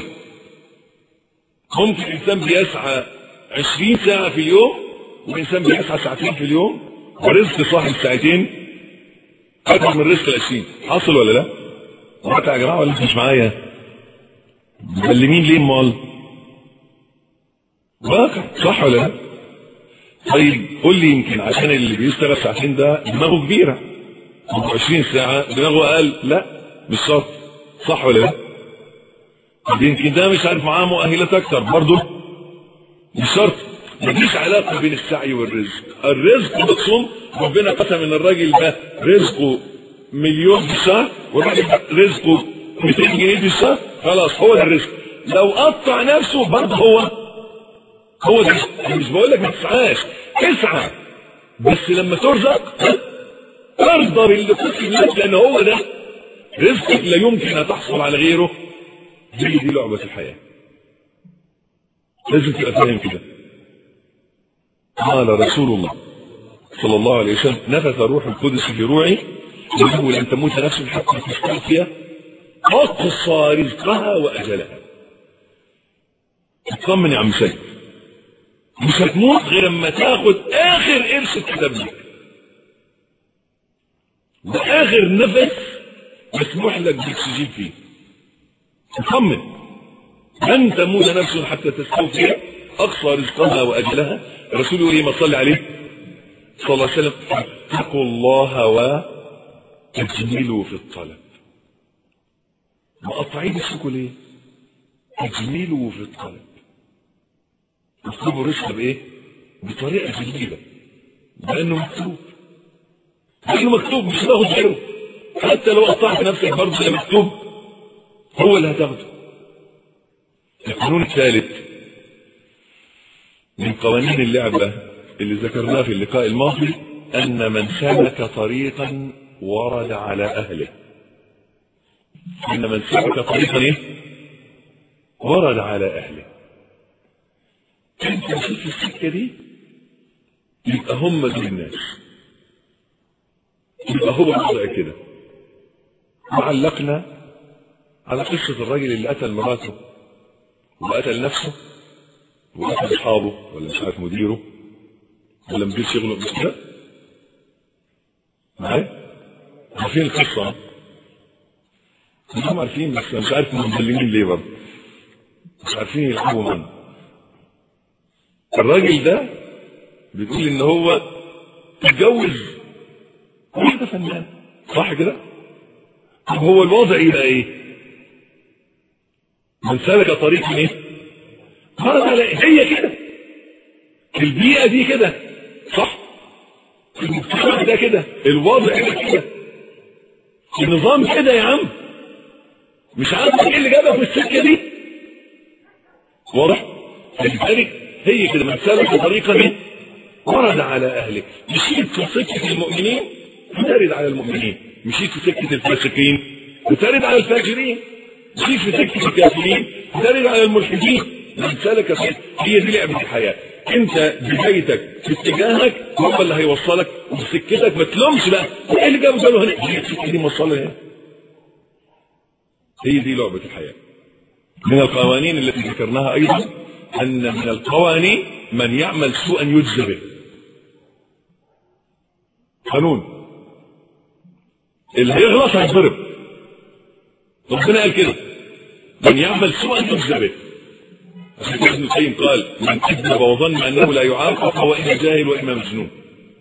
ممكن الإنسان بيسعى عشرين ساعة في اليوم والإنسان بيسعى ساعتين في اليوم ورزق صاحب ساعتين أكثر من رزق العشرين حصل ولا لا؟ وقت يا جماعة ولا مش معايا؟ مكلمين ليه امال؟ واقع صح ولا لا؟ طيب قول لي يمكن عشان اللي بيشتغل ساعتين ده دماغه كبيرة 20 ساعة دماغه أقل لا مش شرط صح ولا لا؟ يمكن ده مش عارف معاه مؤهلات اكتر برضه مش شرط مفيش علاقه بين السعي والرزق الرزق مقسوم ربنا قسم ان الراجل ده رزقه مليون في الشهر والراجل ده رزقه 200 جنيه في الشهر خلاص هو ده الرزق لو قطع نفسه برضه هو هو ده أنا مش بقول لك ما تسعاش اسعى بس لما ترزق ارضى باللي قسم لك لان هو ده رزقك لا يمكن ان تحصل على غيره دي دي لعبة الحياة لازم تبقى فاهم كده قال رسول الله صلى الله عليه وسلم نفث روح القدس في روعي انه لن تموت نفس حتى تستوفي اقصى رزقها واجلها اطمن يا عم سيد مش هتموت غير اما تاخد اخر قرش اتكتب لك واخر نفس مسموح لك بالاكسجين فيه اطمن لن تموت نفس حتى تستوفي اقصى رزقها واجلها الرسول يقول ما صلي عليه صلى الله عليه وسلم اتقوا الله وتجملوا في الطلب مقطعين اسمكم ليه تجملوا في الطلب اطلبوا الرزق بايه بطريقه جديده لانه مكتوب لانه مكتوب مش هتاخد غيره حتى لو قطعت نفسك برضه ده مكتوب هو اللي هتاخده القانون الثالث من قوانين اللعبة اللي ذكرناه في اللقاء الماضي أن من سلك طريقا ورد على أهله إن من سلك طريقا إيه؟ ورد على أهله أنت مشيت في السكة دي يبقى هم دول الناس يبقى هو الوضع كده وعلقنا على قصة الراجل اللي قتل مراته وقتل نفسه وقتل اصحابه ولا مش عارف مديره ولا مدير شغله مش كده معايا عارفين القصة هم عارفين بس مش عارف مظلمين ليه برضه مش عارفين يلعبوا من الراجل ده بيقول ان هو اتجوز واحدة فنان صح كده طب هو الوضع يبقى ايه من سلك طريق ايه هذا هي كده البيئة دي كده صح المجتمع ده كده الوضع ده كده النظام كده يا عم مش عارف ايه اللي جابك في السكه دي واضح لذلك هي كده من سلك طريقا ايه ورد على اهلك مشيت في سكه المؤمنين ترد على المؤمنين مشيت في سكه الفاسقين وترد على الفاجرين مشيت في سكه الكافرين ترد على الملحدين من سلك هي دي لعبه الحياه انت بدايتك في اتجاهك هو اللي هيوصلك وفي سكتك ما تلومش بقى ايه اللي جاب باله هنا هي السكه دي موصله هنا هي دي لعبه الحياه من القوانين التي ذكرناها ايضا ان من القوانين من يعمل سوءا يجزى به قانون اللي هيغلط هيتضرب ربنا قال كده من يعمل سوءا يجزى به عشان كده ابن القيم قال من كذب وظن انه لا يعاقب فهو اما جاهل واما مجنون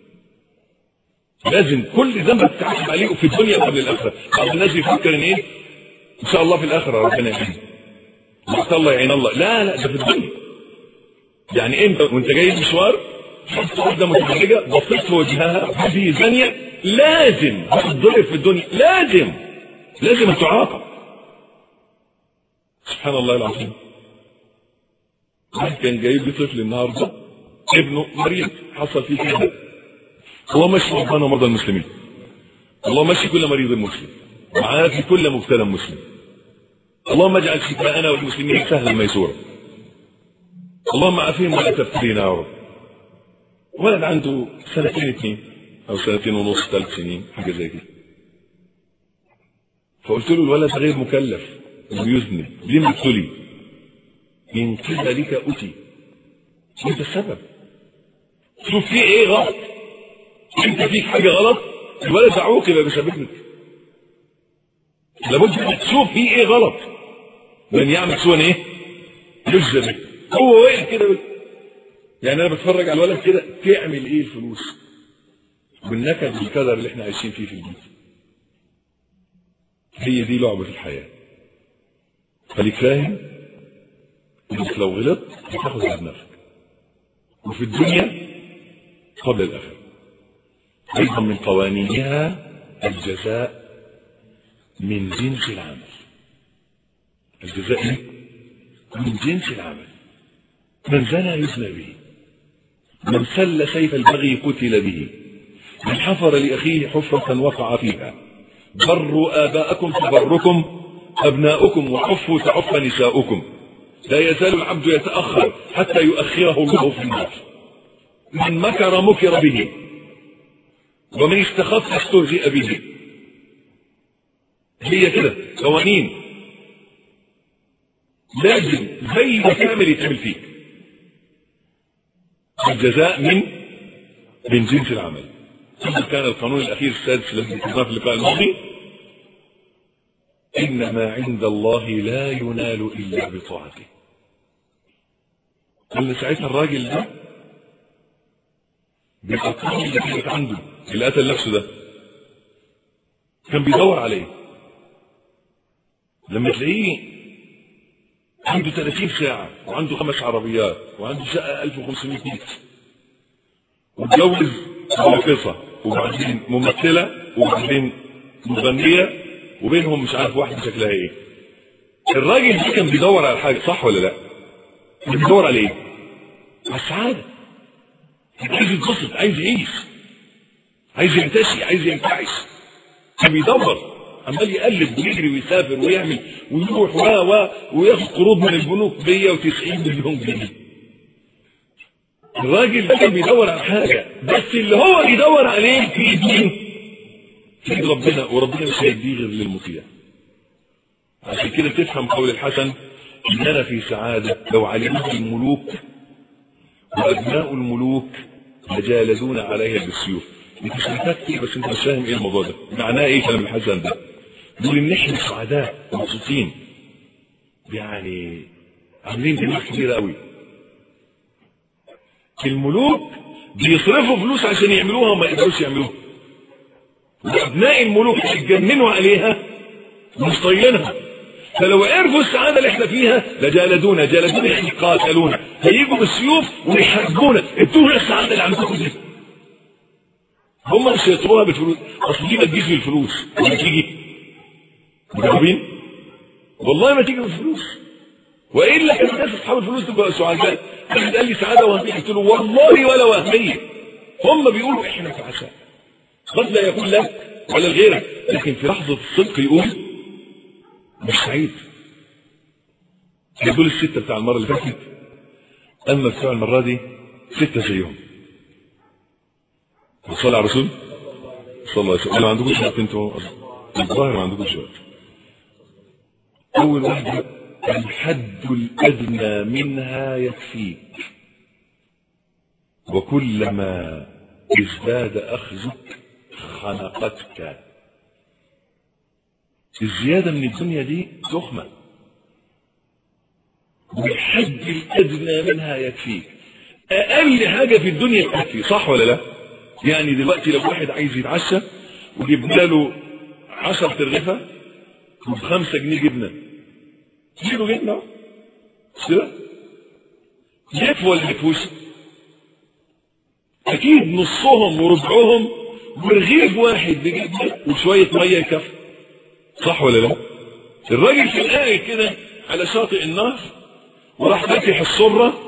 لازم كل ذنب تتحاسب عليه في الدنيا قبل الاخره بعض الناس يفكر ان ايه ان شاء الله في الاخره ربنا يعين وقت الله يعين الله لا لا ده في الدنيا يعني انت وانت جاي المشوار شفت واحده متبرجه بصيت في وجهها هذه زانيه لازم هتتضرب في الدنيا لازم لازم تعاقب سبحان الله العظيم واحد كان جايب لي طفل النهارده ابنه مريض حصل فيه كده الله ماشي ربنا مرضى المسلمين الله ماشي كل مريض مسلم وعافي كل مبتلى مسلم اللهم اجعل شفاءنا والمسلمين سهلا ميسورا اللهم عافيهم ولا تبتلينا يا رب ولد عنده سنتين اثنين او سنتين ونص ثلاث سنين حاجه زي كده فقلت له الولد غير مكلف ويذنب ليه ابتلي من قبلك أتي انت السبب شوف فيه ايه غلط انت فيك حاجة غلط الولد عوقب بسببك لابد انك تشوف فيه ايه غلط من يعمل سوى ايه يجزى به هو واقف كده يعني انا بتفرج على الولد كده تعمل ايه الفلوس بالنكد والكدر اللي احنا عايشين فيه في البيت هي دي لعبة الحياة خليك فاهم انك لو غلطت هتاخد على نفسك وفي الدنيا قبل الاخره ايضا من قوانينها الجزاء من جنس العمل الجزاء ايه؟ من جنس العمل من زنى يزنى به من سل سيف البغي قتل به من حفر لاخيه حفره وقع فيها بروا اباءكم تبركم ابناؤكم وحفوا تعف نساؤكم لا يزال العبد يتأخر حتى يؤخره الله في النار من مكر مكر به ومن استخف استهزئ به هي كده قوانين لازم زي ما تعمل يتعمل فيك الجزاء من من جنس العمل ثم كان القانون الاخير السادس الذي ذكرناه في اللقاء الماضي ان ما عند الله لا ينال الا بطاعته قلنا ساعتها الراجل ده بالارقام اللي كانت عنده اللي قتل نفسه ده كان بيدور عليه لما تلاقيه عنده 30 ساعة وعنده خمس عربيات وعنده شقة 1500 متر واتجوز راقصة وبعدين ممثلة وبعدين مغنية وبينهم مش عارف واحدة شكلها ايه الراجل ده كان بيدور على حاجة صح ولا لا؟ كان بيدور على ايه؟ على السعادة عايز يتبسط عايز يعيش عايز ينتشي عايز ينتعش كان بيدور عمال يقلب ويجري ويسافر ويعمل ويروح و و وياخد قروض من البنوك 190 مليون جنيه الراجل ده كان بيدور على حاجه بس اللي هو بيدور عليه في ايد مين؟ في ايد ربنا وربنا مش هيديه غير للمطيع عشان كده تفهم قول الحسن اننا في سعاده لو علمت الملوك وابناء الملوك لجالدون عليها بالسيوف انت سمعتها كتير بس انت مش فاهم ايه الموضوع ده معناه ايه كلام الحسن ده دول ان احنا سعداء ومبسوطين يعني عاملين دماغ كبيره قوي الملوك بيصرفوا فلوس عشان يعملوها وما يقدروش يعملوها وابناء الملوك يتجننوا عليها مش طايقينها فلو عرفوا السعادة اللي احنا فيها لجالدونا جالدونا يعني قاتلونا هيجوا بالسيوف ويحاربونا ادونا السعادة اللي عندكم دي هم مش هيطلبوها بالفلوس اصل دي ما تجيش بالفلوس ولا تيجي مجربين والله ما تيجي بالفلوس والا كان الناس اصحاب الفلوس تبقى سعداء واحد قال لي سعاده وهميه قلت له والله ولا وهميه هم بيقولوا احنا سعداء قد لا يقول لك ولا لغيرك لكن في لحظه الصدق يقول مش سعيد دول الستة بتاع المرة اللي فاتت أما بتوع المرة دي ستة زيهم وصلى على الرسول صلى الله عليه وسلم ما عندكوش وقت انتوا الظاهر ما عندكوش وقت أول واحدة الحد الأدنى منها يكفيك وكلما ازداد أخذك خنقتك الزيادة من الدنيا دي تخمة والحد الأدنى منها يكفيك أقل حاجة في الدنيا تكفي صح ولا لا؟ يعني دلوقتي لو واحد عايز يتعشى وجبنا له 10 ترغفة وبخمسة جنيه جبنة كيلو جبنة كده يكفي ولا يكفوش؟ أكيد نصهم وربعهم ورغيف واحد بجبنة وشوية مية يكفي صح ولا لا الراجل كان قاعد كده على شاطئ النهر وراح فاتح السرة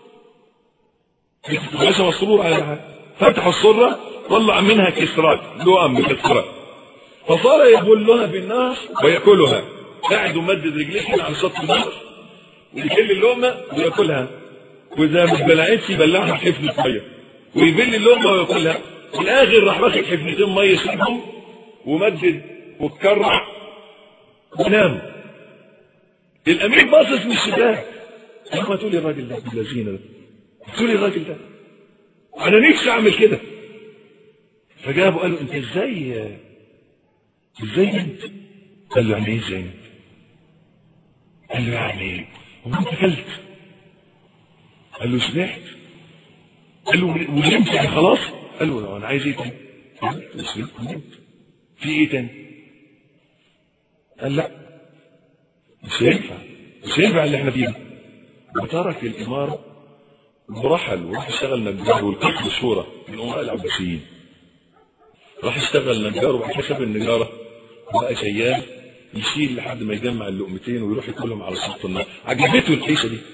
ليس مسرور على حاجة فتح السرة طلع منها كسرات لؤم كسرات فصار يبلها بالنار ويأكلها قاعد ومدد رجليه كده على شط النهر ويكل اللقمة وياكلها وإذا ما بلعتش يبلعها حفنة مية ويبل اللقمة وياكلها في الآخر راح واخد حفنتين مية يشربهم ومدد واتكرع ونام الامير باصص من الشباك لما تقول لي الراجل ده الذين ده تقول لي الراجل ده انا نفسي اعمل كده فجابه قال له انت ازاي ازاي انت قال له يعني ايه ازاي انت قال له يعني هو انت اكلت قال له سمعت قال له ونمت يعني خلاص قال له انا عايز ايه تاني نمت في ايه تاني قال لا مش هينفع مش هينفع اللي احنا فيه وترك الاماره ورحل وراح اشتغل نجار والقصد الشورى من امراء العباسيين راح اشتغل نجار وبعد كده ساب النجاره وبقى شيال يشيل لحد ما يجمع اللقمتين ويروح ياكلهم على سطح النار عجبته العيشه دي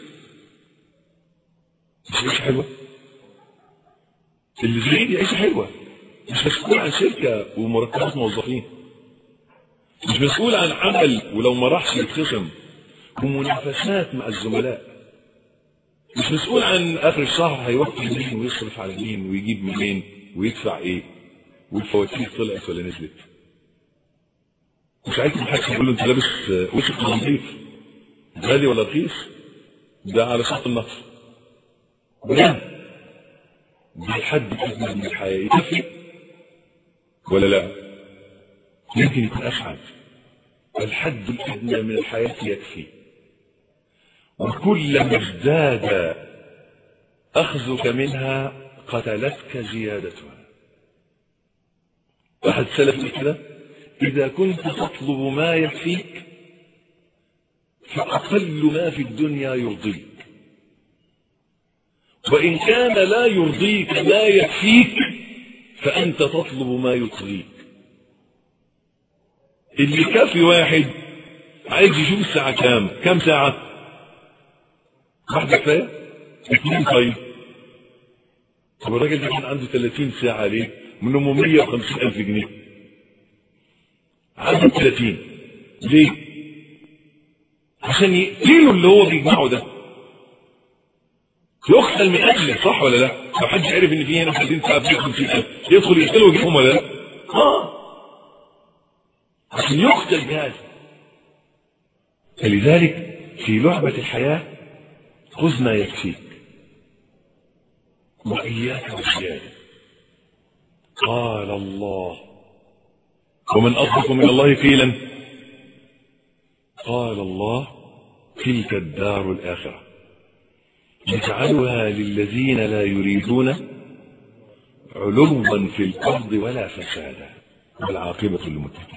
مش عيشه حلوه اللي زي دي عيشه حلوه مش مسؤول عن شركه ومرتبات موظفين مش مسؤول عن عمل ولو ما راحش يتخصم ومنافسات مع الزملاء مش مسؤول عن اخر الشهر هيوكل مين ويصرف على مين ويجيب منين ويدفع ايه والفواتير طلعت ولا نزلت وساعتها محدش يقول له انت لابس وشك نظيف غالي ولا رخيص ده على شط النهر بجد ده الحد الادنى من الحياه يكفي ولا لا يمكن يكون افعل الحد الادنى من الحياه يكفي وكلما ازداد اخذك منها قتلتك زيادتها أحد سلف كده إذا كنت تطلب ما يكفيك فأقل ما في الدنيا يرضيك وإن كان لا يرضيك ما يكفيك فأنت تطلب ما يطغيك اللي كافي واحد عايز يشوف الساعة كام كام ساعة واحدة كفاية اثنين طيب طب الراجل ده كان عنده 30 ساعة ليه منهم 150 ألف جنيه عنده 30 ليه عشان يقتلوا اللي هو بيجمعه ده يقتل من أجله صح ولا لا لو حد عرف ان في هنا 30 ساعة في 50 ألف يدخل يقتله ويجيبهم ولا لا اه عشان يقتل بهذا فلذلك في لعبة الحياة خذ ما يكفيك وإياك والزيادة قال الله ومن أصدق من الله قيلا قال الله تلك الدار الآخرة نجعلها للذين لا يريدون علوا في الأرض ولا فسادا والعاقبة للمتقين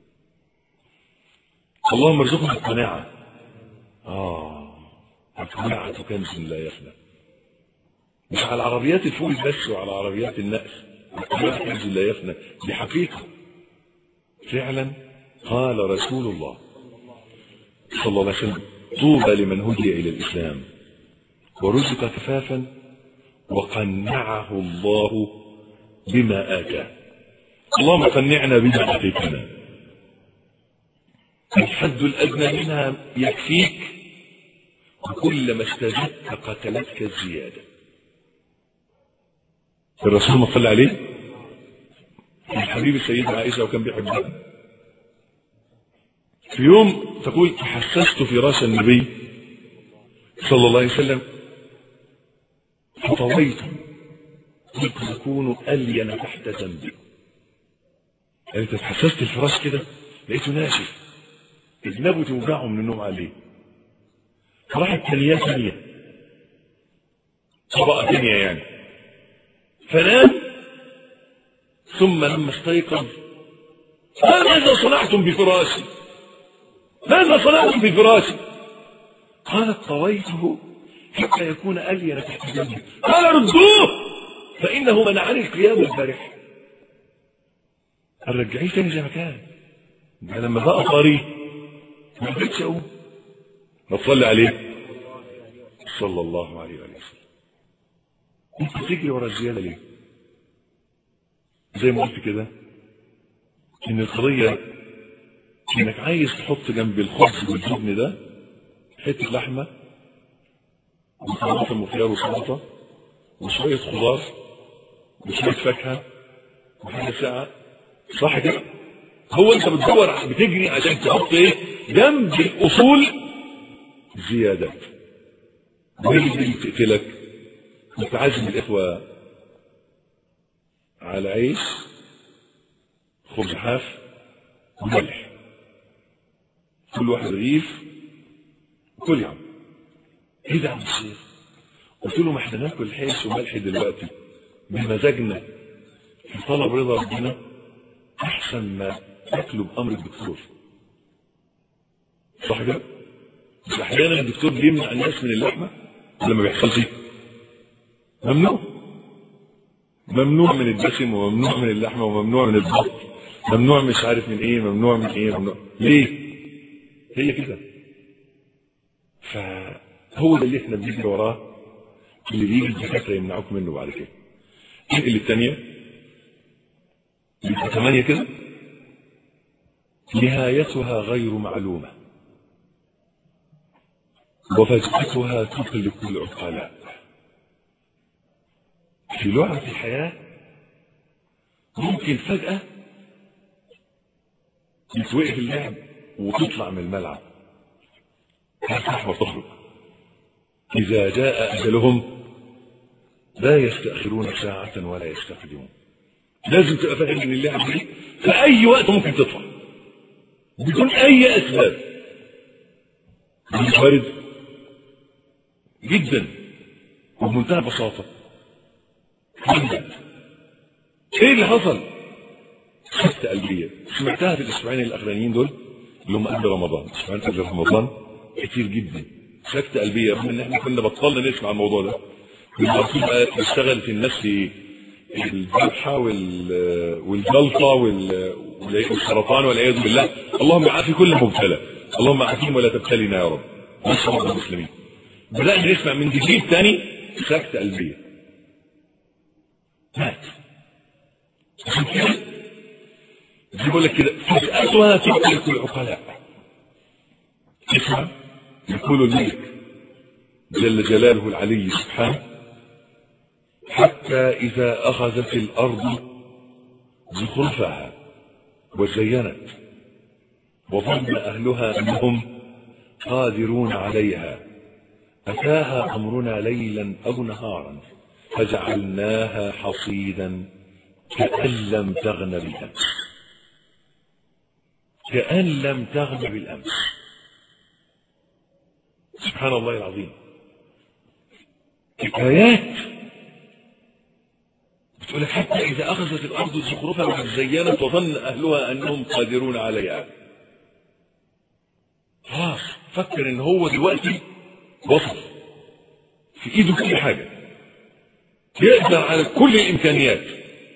اللهم ارزقنا القناعة آه القناعة كنز لا يفنى مش على عربيات الفول بس وعلى عربيات النقل القناعة كنز لا يفنى دي حقيقة فعلا قال رسول الله صلى الله عليه وسلم طوبى لمن هدي إلى الإسلام ورزق كفافا وقنعه الله بما آتاه اللهم قنعنا بما آتيتنا الحد الأدنى منها يكفيك وكلما اشتدت قتلتك الزيادة الرسول ما صلى عليه الحبيب السيدة عائشة وكان بيحبها في يوم تقول تحسست فراش النبي صلى الله عليه وسلم فطويت قلت أكون ألين تحت ذنبي يعني تحسست الفراش كده لقيته ناشف اجنبه توجعه من النوم عليه فراحت تانية ثانية طبقة ثانية يعني فنام ثم لما استيقظ قال ماذا صنعتم بفراشي ماذا صنعتم بفراشي قالت طويته حتى يكون ألين تحت جنبي قال ردوه فإنه منعني القيام البارح قال رجعيه تاني زي ما كان ده لما بقى طري ما قدرتش اقوم ما تصلي عليه صلى الله عليه وسلم انت بتجري ورا الزياده ليه؟ زي ما قلت كده ان القضيه انك عايز تحط جنب الخبز والجبن ده حته لحمه وطماطم وخيار وسلطه وشويه خضار وشويه فاكهه وحاجه ساعه صح كده؟ هو انت بتدور بتجري عشان تحط ايه؟ جنب الاصول زيادات وهي اللي تقتلك انت عازم الاخوه على عيش خبز حاف وملح كل واحد رغيف كل يا عم ايه ده يا عم الشيخ قلت له ما احنا ناكل عيش وملح دلوقتي بمزاجنا في طلب رضا ربنا احسن ما تاكله بامر الدكتور صح كده؟ مش احيانا الدكتور بيمنع الناس من اللحمه ولا ما بيحصلش ممنوع ممنوع من الدسم وممنوع من اللحمه وممنوع من البط ممنوع مش عارف من ايه ممنوع من ايه ممنوع ليه؟ هي كده فهو ده اللي احنا بنجري وراه اللي بيجي الدكاتره يمنعوك منه بعد كده انقل الثانيه يبقى ثمانيه كده نهايتها غير معلومه وفجأتها تقلق العقلاء في لعبة الحياة ممكن فجأة يتوقف اللعب وتطلع من الملعب تفتح وتخرج إذا جاء أجلهم لا يستأخرون ساعة ولا يستقدمون لازم تبقى فاهم ان اللعب دي في أي وقت ممكن تطلع بدون أي أسباب وارد جدا وبمنتهى البساطة محمد ايه اللي حصل؟ سكتة قلبية سمعتها في الأسبوعين الأخرانيين دول اللي هم قبل رمضان اسبوعين قبل رمضان كتير جدا سكتة قلبية رغم ان احنا كنا بطلنا نسمع الموضوع ده كنا عارفين بقى نشتغل في الناس الذبحة وال- والجلطة وال- والسرطان والعياذ بالله اللهم عافي كل مبتلى اللهم عافيهم ولا تبتلينا يا رب نصر رب المسلمين بدأنا نسمع من جديد تاني سكتة قلبية مات عشان كده زي بقول لك كده فجأتها تدرك العقلاء اسمع يقول الملك جل جلاله العلي سبحانه حتى إذا أخذت الأرض زخرفها وزينت وظن أهلها أنهم قادرون عليها أتاها أمرنا ليلا أو نهارا فجعلناها حصيدا كأن لم تغن بالأمس كأن لم تغن بالأمس سبحان الله العظيم آيات بتقول لك حتى إذا أخذت الأرض زخرفها وزينت وظن أهلها أنهم قادرون عليها خلاص فكر إن هو دلوقتي وصل في إيده كل حاجة يقدر على كل الإمكانيات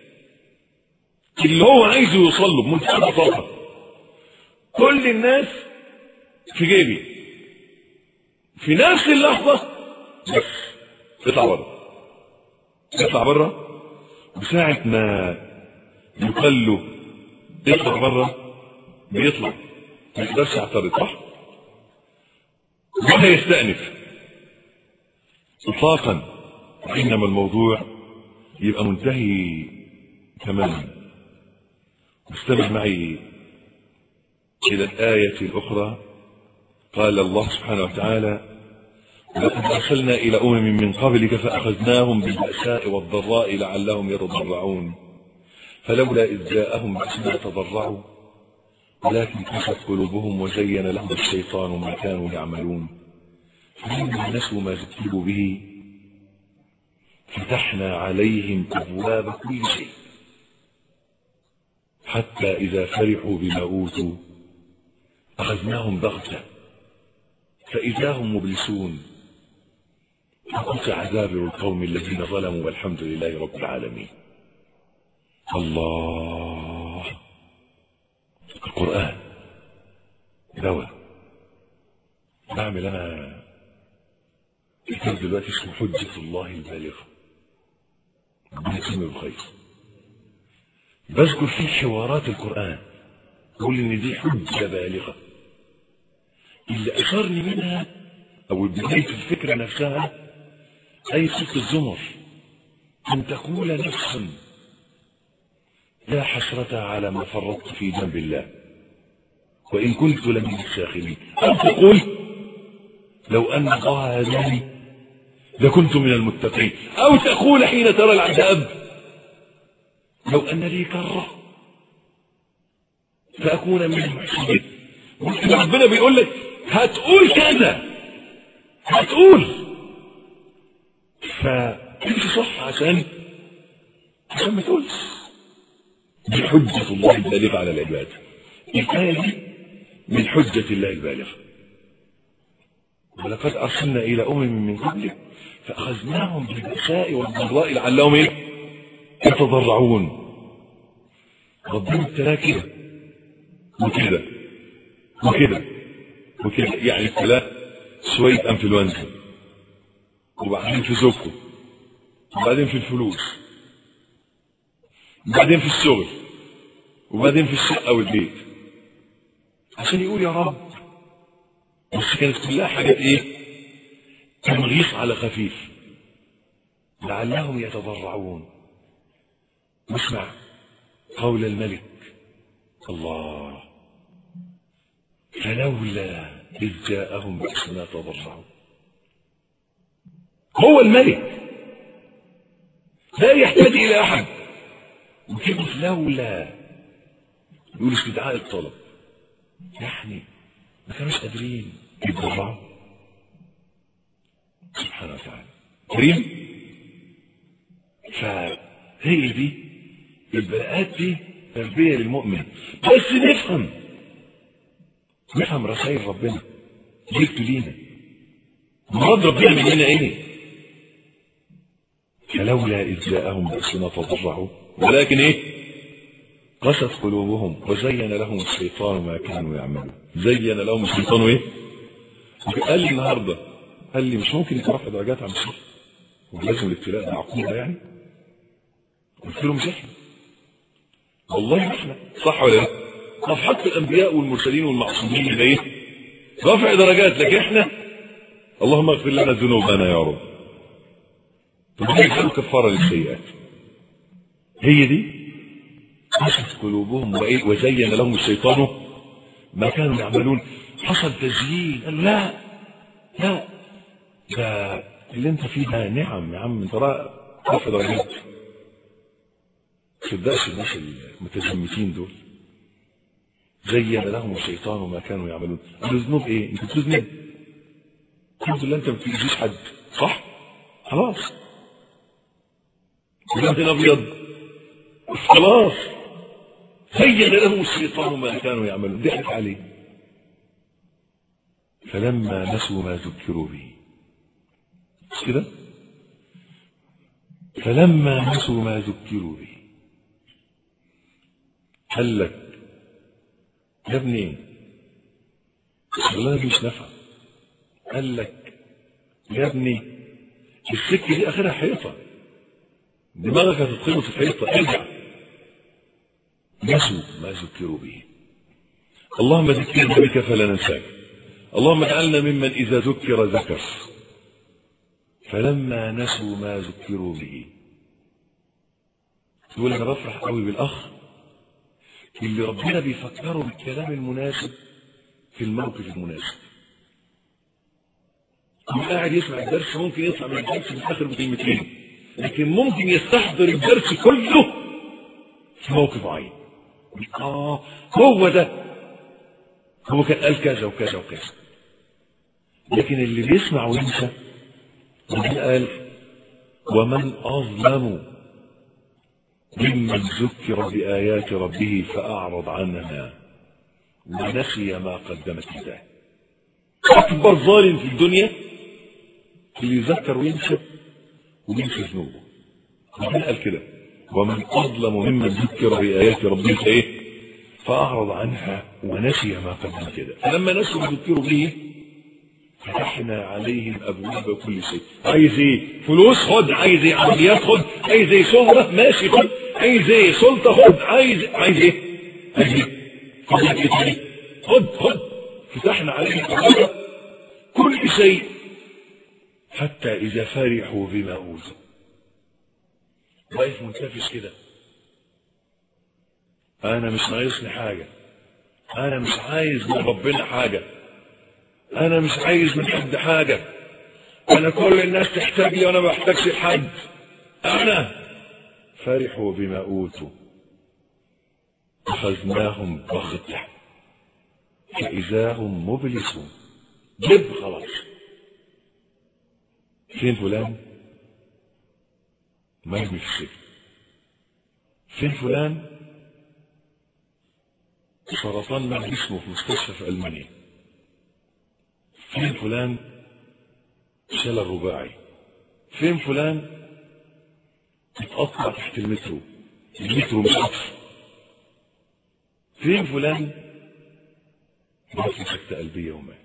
اللي هو عايزه يوصل له بمنتهى البساطة كل الناس في جيبي في نفس اللحظة بس اطلع بره اطلع بره وساعة ما يقال له اطلع بره بيطلع ما يقدرش يعترض صح؟ ولا يستأنف اطلاقا انما الموضوع يبقى منتهي تماما استمع معي الى الآية الأخرى قال الله سبحانه وتعالى لقد أرسلنا إلى أمم من قبلك فأخذناهم بالبأساء والضراء لعلهم يتضرعون فلولا إذ جاءهم بأسنا تضرعوا ولكن قست قلوبهم وزين لهم الشيطان ما كانوا يعملون فلما نسوا ما ذكروا به فتحنا عليهم أبواب كل شيء حتى إذا فرحوا بما أوتوا أخذناهم بغتة فإذا هم مبلسون فقطع دابر القوم الذين ظلموا والحمد لله رب العالمين الله القرآن دواء بعمل أنا كتاب دلوقتي اسمه حجة الله البالغة ربنا يتم بالخير بذكر فيه حوارات القرآن بقول إن دي حجة بالغة اللي أثرني منها أو بداية الفكرة نفسها أي ست الزمر أن تقول نفس لا حسرة على ما فرطت في جنب الله وإن كنت لمن الساخرين أو تقول لو أن الله هداني لكنت من المتقين أو تقول حين ترى العذاب لو أن لي كرة فأكون من المحسنين ربنا بيقول لك هتقول كذا هتقول فامشي صح عشان عشان ما تقولش دي حجة الله البالغة على العباد الآية دي من حجة الله البالغة ولقد أرسلنا إلى أمم من قبلك فأخذناهم بالبأساء والضراء لعلهم إيه؟ يتضرعون ربنا ابتلاه كده وكده وكده وكده يعني ابتلاه شوية انفلونزا وبعدين في زوجته وبعدين في الفلوس وبعدين في الشغل وبعدين في الشقة والبيت عشان يقول يا رب بس كانت كلها حاجات ايه تمغيص على خفيف لعلهم يتضرعون اسمع قول الملك الله فلولا إذ جاءهم بأسنا تضرعوا هو الملك لا يحتاج إلى أحد وكلمة لولا يقول استدعاء الطلب يعني ما كانوش قادرين يتضرعوا سبحانه وتعالى كريم فهي دي البلاءات دي تربية للمؤمن بس نفهم نفهم رسائل ربنا جبت لينا مراد ربنا مننا ايه فلولا إذ جاءهم بأسنا تضرعوا ولكن ايه قست قلوبهم وزين لهم الشيطان ما كانوا يعملون زين لهم الشيطان ايه قال لي النهارده قال لي مش ممكن يبقى رفع درجات عن الشيخ ولازم الابتلاء ده عقوبه يعني قلت له مش احنا والله احنا صح ولا لا صفحات الانبياء والمرسلين والمعصومين ده ايه رفع درجات لكن احنا اللهم اغفر لنا ذنوبنا يا رب فبنجعل كفاره للسيئات هي دي قست قلوبهم وإيه وزين لهم الشيطان ما كانوا يعملون حصل تزيين قالوا لا لا ده اللي انت فيه ده نعم يا عم انت رافع درجات تصدقش الناس المتزمتين دول زين لهم الشيطان ما كانوا يعملون قالوا ذنوب ايه انت بتذنب الحمد لله انت ما بتأذيش حد صح خلاص انت الابيض خلاص زين لهم الشيطان ما كانوا يعملون ضحك عليه فلما نسوا ما ذكروا به مش كده فلما نسوا ما ذكروا به قال لك يا ابني والله دي مش نافعه قال لك يا ابني السكه دي اخرها حيطه دماغك هتتخبط في حيطه ارجع نسوا ما ذكروا به اللهم ذكرنا بك فلا ننساك اللهم اجعلنا ممن اذا ذكر ذكر فلما نسوا ما ذكروا به يقول انا بفرح قوي بالاخ اللي ربنا بيفكره بالكلام المناسب في الموقف المناسب يبقى قاعد يسمع الدرس ممكن يطلع من الدرس في الاخر بكلمتين لكن ممكن يستحضر الدرس كله في موقف معين اه هو ده هو كان قال كذا وكذا وكذا لكن اللي بيسمع وينسى ربنا قال ومن اظلم ممن ذكر بآيات ربه فأعرض عنها ونسي ما قدمت يداه أكبر ظالم في الدنيا اللي يذكر وينسى وينسى ذنوبه ربنا قال كده ومن أظلم ممن ذكر بآيات ربه فإيه فأعرض عنها ونسي ما قدمت يداه فلما نسوا ما ذكروا به فتحنا عليهم ابواب كل شيء عايز ايه فلوس خد عايز ايه عربيات خد عايز ايه شهرة ماشي خد عايز ايه سلطة خد عايز عايز ايه عايز ايه خد ايه تاني خد خد فتحنا عليهم ابواب كل شيء حتى اذا فرحوا بما اوتوا واقف منتفش كده انا مش ناقصني حاجه انا مش عايز من ربنا حاجه انا مش عايز من حد حاجة انا كل الناس تحتاج لي وانا ما بحتاجش لحد انا فرحوا بما اوتوا اخذناهم بغتة فاذا هم مبلسون جب خلاص فين فلان مرمي في السجن فين فلان سرطان مع جسمه في مستشفى في المانيا فين فلان شلل رباعي فين فلان اتقطع تحت المترو المترو مش قطر فين فلان مات في سكتة قلبية ومات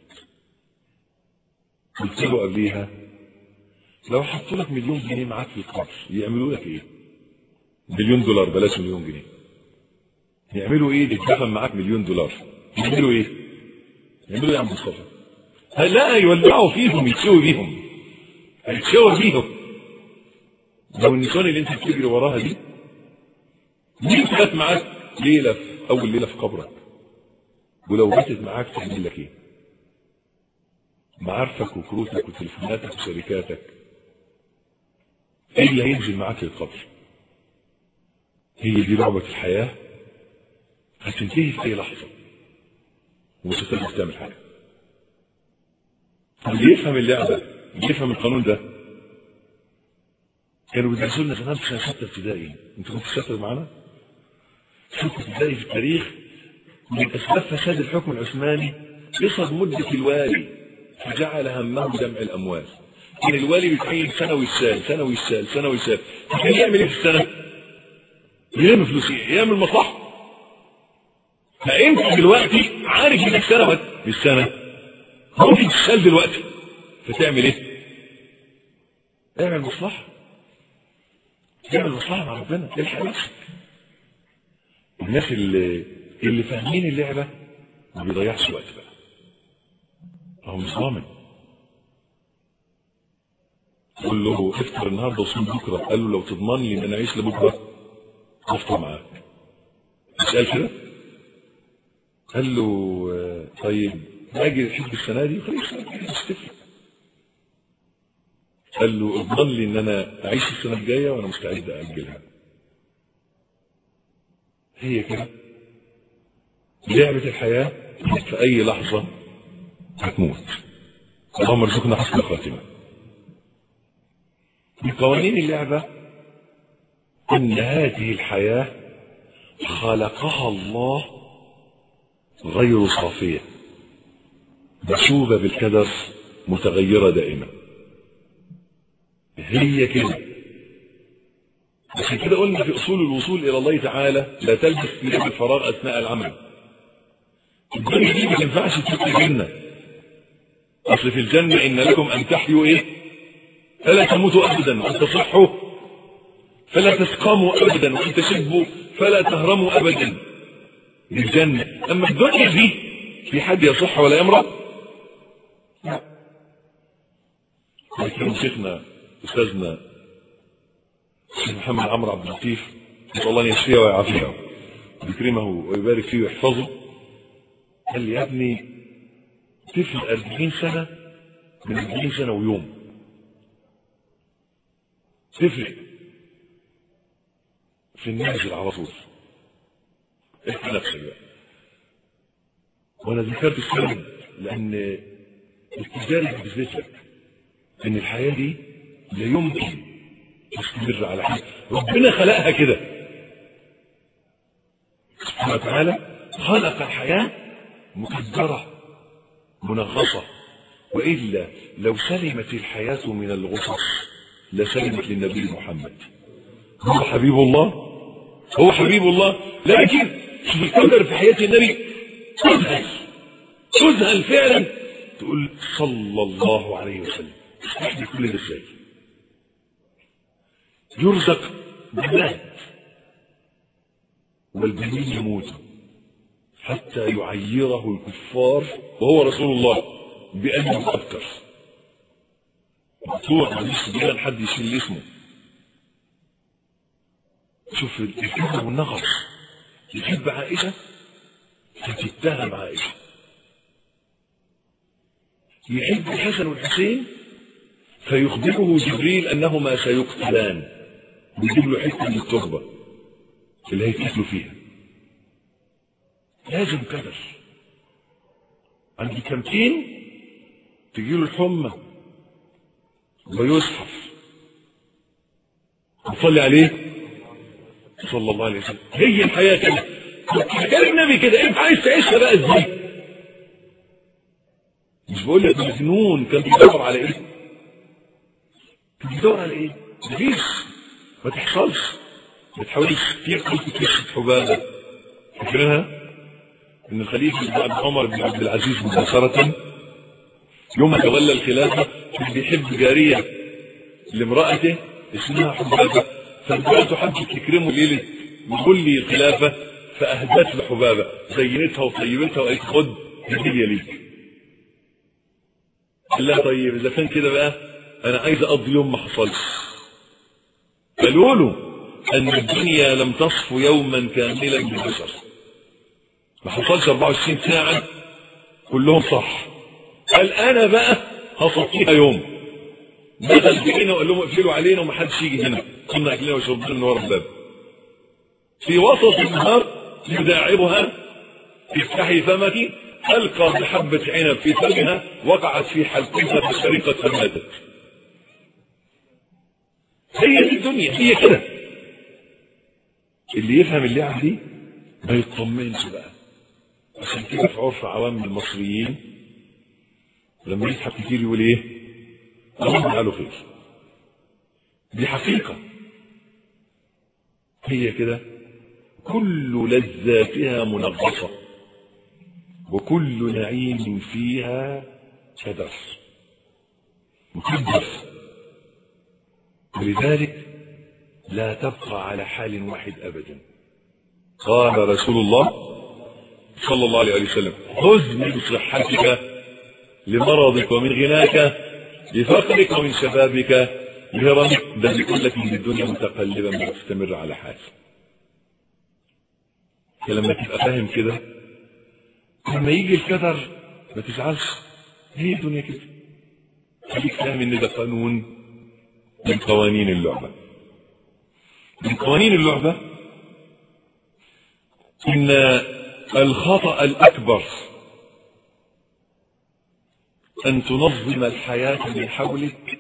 قلت له قبليها لو حطوا لك مليون جنيه معاك في القبر يعملوا لك ايه؟ مليون دولار بلاش مليون جنيه يعملوا ايه اللي اتدفن معاك مليون دولار يعملوا ايه؟ يعملوا ايه يا عم مصطفى؟ لا يولعوا فيهم يتشوي بيهم هيتشوي بيهم لو النسوان اللي انت بتجري وراها دي مين كانت معاك ليله في اول ليله في قبرك ولو باتت معاك تعمل لك ايه معارفك وكروتك وتليفوناتك وشركاتك ايه اللي هينزل معاك للقبر هي دي لعبة الحياة هتنتهي في اي لحظة ومش هتقدر تعمل حاجة اللي يفهم اللعبة اللي يفهم القانون ده كانوا بيدرسوا لنا زمان في سنة ستة ابتدائي انت كنت شاطر معانا؟ ستة ابتدائي في التاريخ من اسباب فساد الحكم العثماني قصد مدة الوالي فجعل همه جمع الاموال كان الوالي بيتعين سنوي السال سنوي السال سنوي السال كان يعمل ايه في السنة؟ يلم فلوس يعمل مصلحة فانت دلوقتي عارف انك سنة مش سنة ممكن تشتغل دلوقتي فتعمل ايه؟ اعمل مصلحة اعمل مصلحة مع ربنا الحق نفسك الناس اللي اللي فاهمين اللعبة ما بيضيعش وقت بقى هو مش ضامن قول له افطر النهارده وصوم بكره قال له لو تضمن لي ان انا اعيش لبكره افطر معاك مش قال كده؟ قال له آه، طيب اجي الحج السنه دي خليك مش تفرق قال له اضمن لي ان انا اعيش السنه الجايه وانا مستعد اجلها هي كده لعبه الحياه في اي لحظه هتموت اللهم ارزقنا حسن الخاتمه من قوانين اللعبه ان هذه الحياه خلقها الله غير صافيه مشوبه بالكدر متغيره دائما هي كده عشان كده قلنا في اصول الوصول الى الله تعالى لا تلبس ثياب الفراغ اثناء العمل الدنيا دي ما تنفعش تبقى جنه اصل في الجنه ان لكم ان تحيوا ايه فلا تموتوا ابدا وان تصحوا فلا تسقموا ابدا وان تشبوا فلا تهرموا ابدا للجنه اما الدنيا دي في حد يصح ولا يمرض لا لكن شيخنا استاذنا الشيخ محمد عمرو عبد اللطيف نسال الله ان يشفيه ويعافيه ويكرمه ويبارك فيه ويحفظه قال لي يا ابني طفل 40 سنه من 40 سنه ويوم تفرق في النازل على طول احكي نفسك بقى وانا ذكرت السبب لان التجارب بتثبت لك ان الحياه دي لا يمكن تستمر على حاجه ربنا خلقها كده سبحانه وتعالى خلق الحياه مقدره منغصه والا لو سلمت الحياه من الغصص لسلمت للنبي محمد هو حبيب الله هو حبيب الله لكن شوف القدر في حياه النبي تذهل تذهل فعلا تقول صلى الله عليه وسلم استحدي كل ده ازاي يرزق بنات والبنين يموت حتى يعيره الكفار وهو رسول الله بأنه أبتر مقطوع ماليش جيران حد يشيل اسمه شوف الكذب والنغص يحب عائشة فتتهم عائشة يحب الحسن والحسين فيخبره جبريل انهما سيقتلان بيجيب له حته من التربه اللي هيتقتلوا فيها لازم كدر عند كمتين تجي له الحمى ويزحف نصلي عليه صلى الله عليه وسلم هي الحياه كده كان النبي كده انت عايز تعيشها بقى ازاي مش بقول لك مجنون كان بيدور على ايه كان بيدور على ايه مفيش ما تحصلش ما تحاولش في قلت قصه حبابه فاكرينها ان الخليفه بعد عمر بن عبد العزيز مباشره يوم ما تولى الخلافه كان بيحب جاريه لامراته اسمها حبابه فامراته حبت تكرمه ليله يولي الخلافه فاهدت له حبابه زينتها وطيبتها وقالت خد هديه ليك قال لها طيب اذا كان كده بقى انا عايز اقضي يوم ما حصلش قالوا له ان الدنيا لم تصف يوما كاملا بالبشر ما حصلش 24 ساعة كلهم صح قال انا بقى هصفيها يوم دخل فينا وقال لهم اقفلوا علينا ومحدش يجي هنا كنا اكلنا وشربنا من ورا الباب في وسط النهار يداعبها افتحي فمك القى بحبة عنب في فمها وقعت في حلقها فشرقت فماتت هي دي الدنيا هي كده اللي يفهم اللعبة دي ما يطمنش بقى عشان كده في عرف عوام المصريين لما يضحك كتير يقول ايه اللهم اجعله خير دي حقيقة هي كده كل لذاتها منغصة وكل نعيم فيها كدر مكدر ولذلك لا تبقى على حال واحد أبدا قال رسول الله صلى الله عليه وسلم خذ من صحتك لمرضك ومن غناك لفقرك ومن شبابك لهرمك بل لكل لك من الدنيا متقلبا ما تستمر على حال فلما تبقى فاهم كده لما يجي الكدر ما تزعلش هي الدنيا كده خليك فاهم ان ده قانون من قوانين اللعبه من قوانين اللعبه ان الخطا الاكبر أن تنظم الحياة من حولك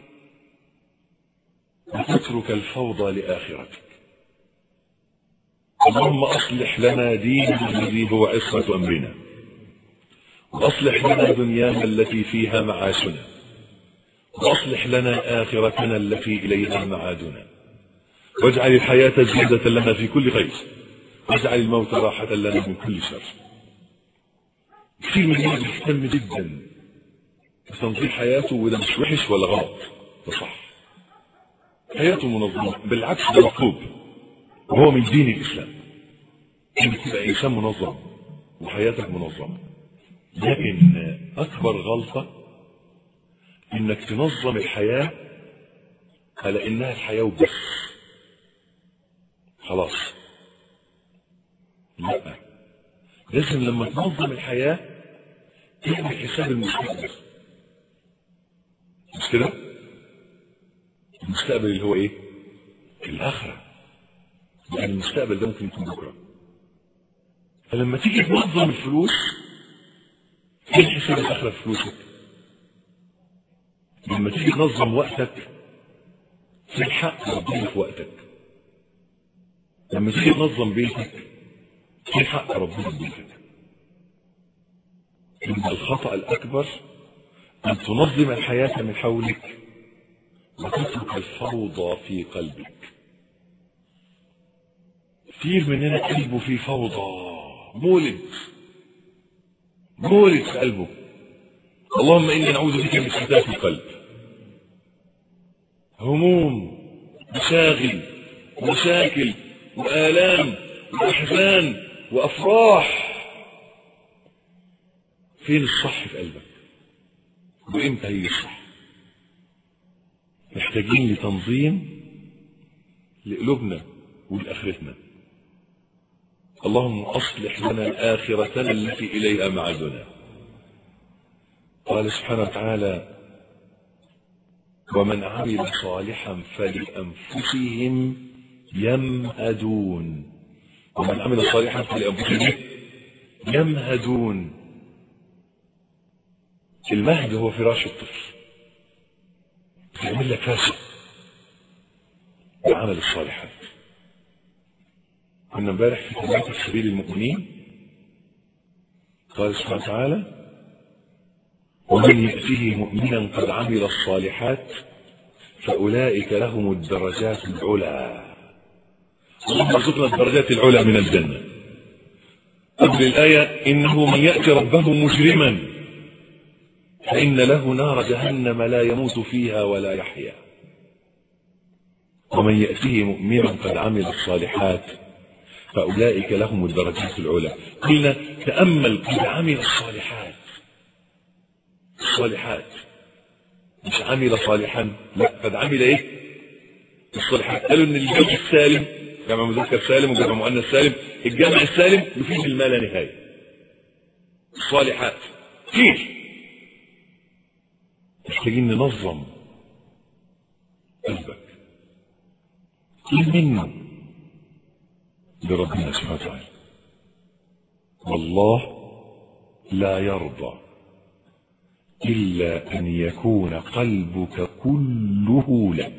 وتترك الفوضى لآخرتك اللهم أصلح لنا ديننا الذي هو عصمة أمرنا وأصلح لنا دنيانا التي فيها معاشنا وأصلح لنا آخرتنا التي إليها معادنا واجعل الحياة زيادة لنا في كل خير واجعل الموت راحة لنا من كل شر كثير من الناس يهتم جدا بتنظيم حياته وده مش وحش ولا غلط ده صح حياته منظمة بالعكس ده مطلوب وهو من دين الإسلام انك تبقى إنسان منظم وحياتك منظمة لكن أكبر غلطة إنك تنظم الحياة على إنها الحياة وبس خلاص لا لازم لما تنظم الحياة تعمل حساب المستقبل مش كده المستقبل اللي هو ايه الاخره يعني المستقبل ده ممكن يكون بكره فلما تيجي تنظم الفلوس ايه حساب الاخره في فلوسك لما تيجي تنظم وقتك في الحق ربنا في وقتك لما تيجي تنظم بيتك في حق ربنا في بيتك إن الخطأ الأكبر أن تنظم الحياة من حولك وتترك الفوضى في قلبك كثير مننا قلبه في فوضى مولد مولد في قلبه اللهم إنا نعوذ بك من شتات القلب هموم مشاغل مشاكل وآلام وأحزان وأفراح فين الصح في قلبك وامتى هي الصح محتاجين لتنظيم لقلوبنا ولآخرتنا اللهم أصلح لنا الآخرة التي إليها معادنا قال سبحانه وتعالى ومن عمل صالحا فلأنفسهم يمهدون ومن عمل صالحا فلأنفسهم يمهدون المهد هو فراش الطفل يعمل لك فاسد بعمل الصالحات كنا امبارح في تنبيه سبيل المؤمنين قال سبحانه وتعالى ومن يأته مؤمنا قد عمل الصالحات فأولئك لهم الدرجات العلى اللهم ارزقنا الدرجات العلى من الجنة قبل الآية إنه من يأتي ربه مجرما فإن له نار جهنم لا يموت فيها ولا يحيا ومن يأتيه مؤمنا قد عمل الصالحات فأولئك لهم الدرجات العلى قلنا تأمل قد عمل الصالحات الصالحات مش عمل صالحا لا قد عمل ايه الصالحات قالوا ان الجمع السالم جمع مذكر سالم وجمع مؤنث سالم الجمع السالم يفيد الما لا نهايه الصالحات كتير محتاجين ننظم قلبك منه لربنا سبحانه وتعالى والله لا يرضى إلا أن يكون قلبك كله له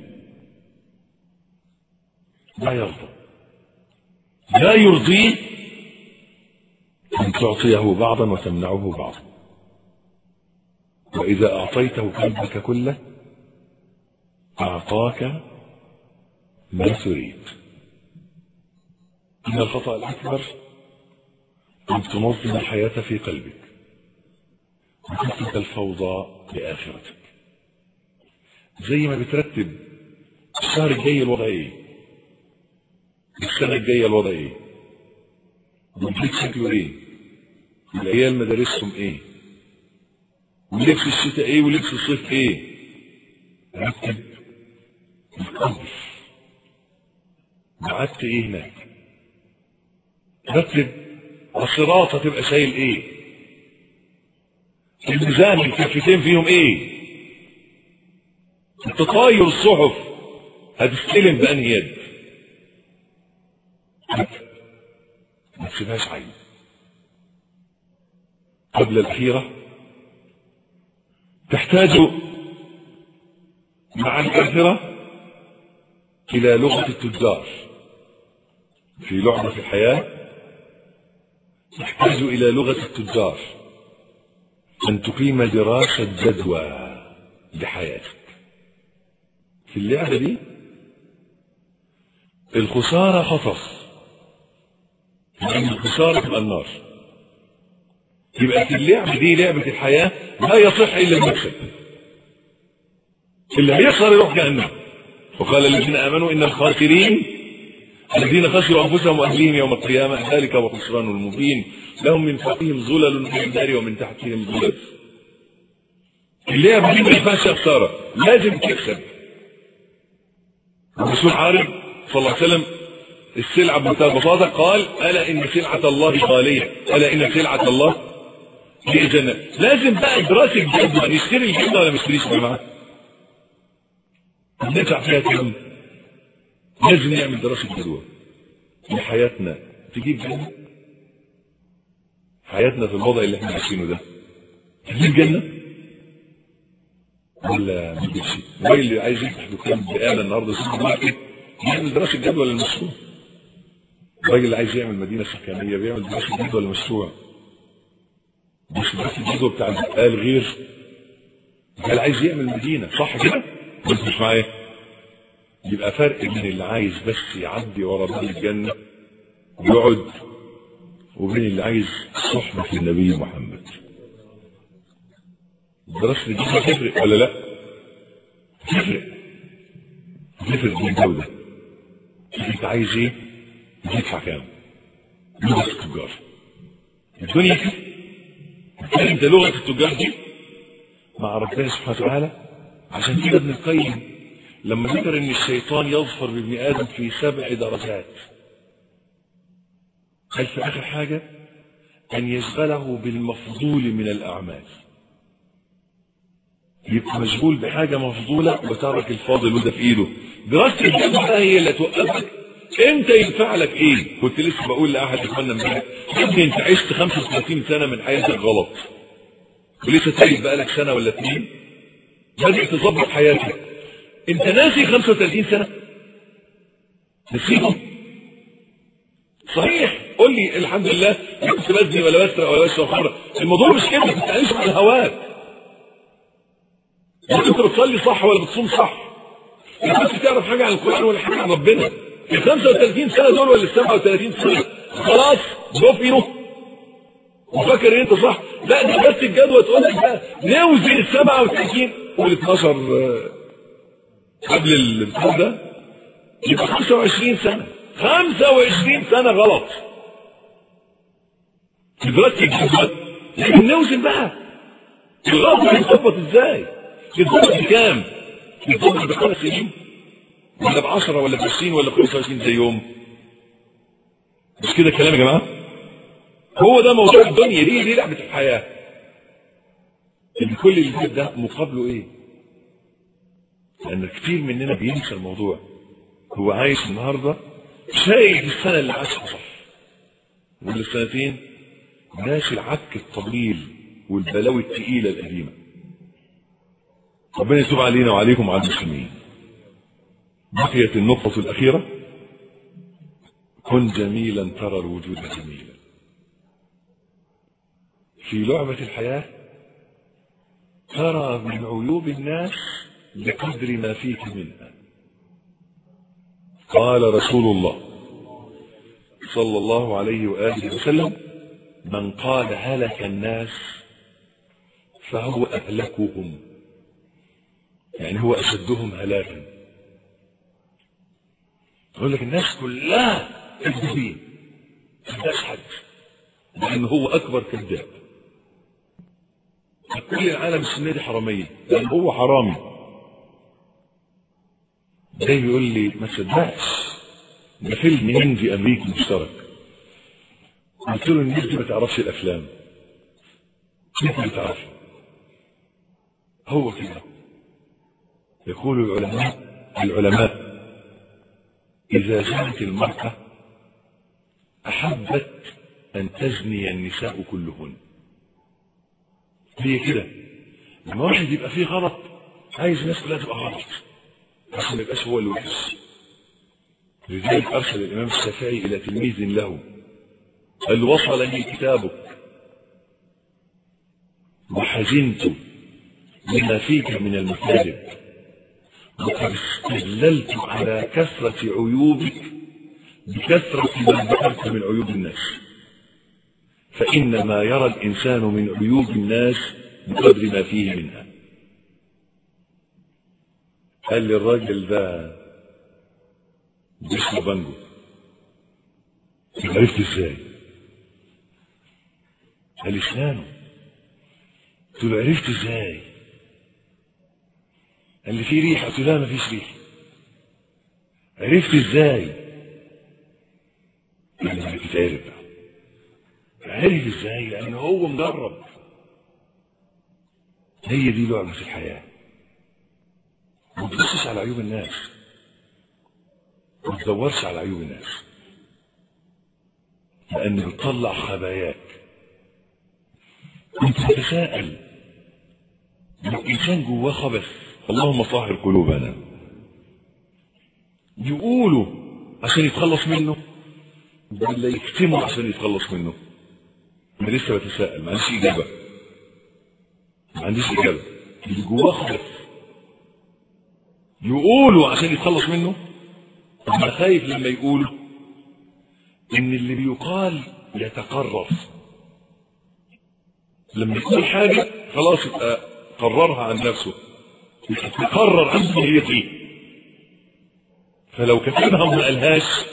لا يرضى لا يرضيه أن تعطيه بعضا وتمنعه بعضا وإذا أعطيته قلبك كله أعطاك ما تريد إن الخطأ الأكبر أن تنظم الحياة في قلبك وتترك الفوضى لآخرتك زي ما بترتب الشهر الجاي الوضع ايه السنة الجاية الوضع ايه والبيت شكله ايه العيال مدارسهم ايه ولبس الشتاء ايه ولبس الصيف ايه رتب القلب بعت ايه هناك رتب الصراط هتبقى شايل ايه الميزان الكفتين فيهم ايه التطاير الصحف هتستلم بأنهي يد ما تسيبهاش عين قبل الأخيرة تحتاج مع الآخرة إلى لغة التجار في لعبة الحياة تحتاج إلى لغة التجار أن تقيم دراسة جدوى لحياتك في اللعبة دي الخسارة خطر لأن الخسارة تبقى النار يبقى في اللعبة دي لعبة الحياة لا يصح إلا المكسب اللي هيخسر يروح جهنم وقال الذين آمنوا إن الخاسرين الذين خسروا أنفسهم وأهليهم يوم القيامة ذلك هو الخسران المبين لهم من فوقهم ظلل من النار ومن تحتهم ظلل اللعبة دي ما ينفعش خسارة لازم تكسب الرسول عارف صلى الله عليه وسلم السلعة بمنتهى البساطة قال ألا إن سلعة الله غالية ألا إن سلعة الله هي الجنة لازم بقى دراسة جدوى نشتري الجنة ولا ما نشتريش يا جماعة ندفع فيها كم لازم نعمل دراسة جدوى لحياتنا تجيب جنة حياتنا في الوضع اللي احنا عايشينه ده تجيب جنة ولا ما تجيبش الراجل اللي عايز يفتح دكان بقالة النهارده سوبر ماركت يعمل دراسة جدوى للمشروع الراجل اللي عايز يعمل مدينة سكنية بيعمل دراسة جدوى للمشروع مش دراسة الجدوى بتاع البقال غير اللي عايز يعمل مدينة صح كده؟ انت مش معايا؟ يبقى فرق بين اللي عايز بس يعدي ورا باب الجنة ويقعد وبين اللي عايز صحبة النبي محمد دراسة الجدوى تفرق ولا لا؟ تفرق تفرق بين ده وده انت عايز ايه؟ تدفع كام؟ لغة التجار الدنيا كده انت لغة التجار دي مع ربنا سبحانه وتعالى عشان كده ابن القيم لما ذكر ان الشيطان يظفر بابن ادم في سبع درجات قال في اخر حاجة ان يشغله بالمفضول من الاعمال يبقى مشغول بحاجة مفضولة وترك الفاضل وده في ايده دراسة الجنة هي اللي توقفك انت ينفع لك ايه كنت لسه بقول لاحد اخواننا امبارح يا ابني انت عشت 35 سنة من حياتك غلط ولسه تايه بقالك سنة ولا اتنين بدأت تظبط حياتك انت ناسي 35 سنة نسيهم صحيح قول لي الحمد لله كنت بزني ولا بسرق ولا بشرب خمره الموضوع مش كده كنت عايش على الهواك انت بتصلي صح ولا بتصوم صح انت بس تعرف حاجه عن القران ولا حاجه عن ربنا ال 35 سنه دول ولا ال 37 سنه خلاص دفنوا وفاكر ان انت صح لا دي بس الجدوى تقول لك بقى نوزن ال 37 وال 12 قبل الامتحان ده يبقى 25 سنه 25 سنه غلط دلوقتي الجدوى لكن نوزن بقى الغلط هيتظبط ازاي؟ يتظبط بكام؟ يتظبط بخمس سنين ولا ب 10 ولا ب 20 ولا ب 25 زي يوم مش كده الكلام يا جماعه هو ده موضوع الدنيا دي دي لعبة الحياة اللي كل اللي فات ده مقابله ايه لان كتير مننا بينسى الموضوع هو عايش النهارده شايف السنه اللي عاشها صح والسنتين ماشي العك الطويل والبلاوي الثقيله القديمه ربنا يتوب علينا وعليكم وعلى المسلمين بقيت النقطة الأخيرة كن جميلا ترى الوجود جميلا في لعبة الحياة ترى من عيوب الناس بقدر ما فيك منها قال رسول الله صلى الله عليه وآله وسلم من قال هلك الناس فهو أهلكهم يعني هو أشدهم هلاكا يقول لك الناس كلها كذابين ما حد لأنه هو أكبر كذاب كل العالم السنة دي حرامية لأن هو حرامي جاي بيقول لي ما تصدقش ده فيلم هندي أمريكي مشترك قلت له الناس دي ما تعرفش الأفلام انت ما تعرفش هو كده يقول العلماء العلماء إذا زنت المرأة أحبت أن تزني النساء كلهن هي كده لما واحد يبقى فيه غلط عايز الناس كلها تبقى غلط عشان ما يبقاش هو الوحش لذلك أرسل الإمام الشافعي إلى تلميذ له قال له وصل لي كتابك وحزنت لما فيك من المكارم وقد استدللت على كثرة عيوبك بكثرة ما ذكرت من عيوب الناس فإن ما يرى الإنسان من عيوب الناس بقدر ما فيه منها قال لي الراجل ده بيشرب بانجو عرفت ازاي قال لي اسنانه قلت له عرفت ازاي قال لي في ريحه قلت له لا مفيش ريحه عرفت ازاي قال لي بتتعرف عرف ازاي لان هو مجرب هي دي لعبه في الحياه ما تبصش على عيوب الناس ما تدورش على عيوب الناس لان بتطلع خباياك كنت تتساءل لو انسان جواه خبث اللهم طهر قلوبنا يقولوا عشان يتخلص منه ولا يكتموا عشان يتخلص منه انا لسه بتساءل ما عنديش اجابه ما عنديش اجابه اللي جواه خبث يقولوا عشان يتخلص منه انا خايف لما يقولوا ان اللي بيقال يتقرر لما يقول حاجه خلاص يبقى قررها عن نفسه يقرر عنده هي دي فلو كتبها وما قالهاش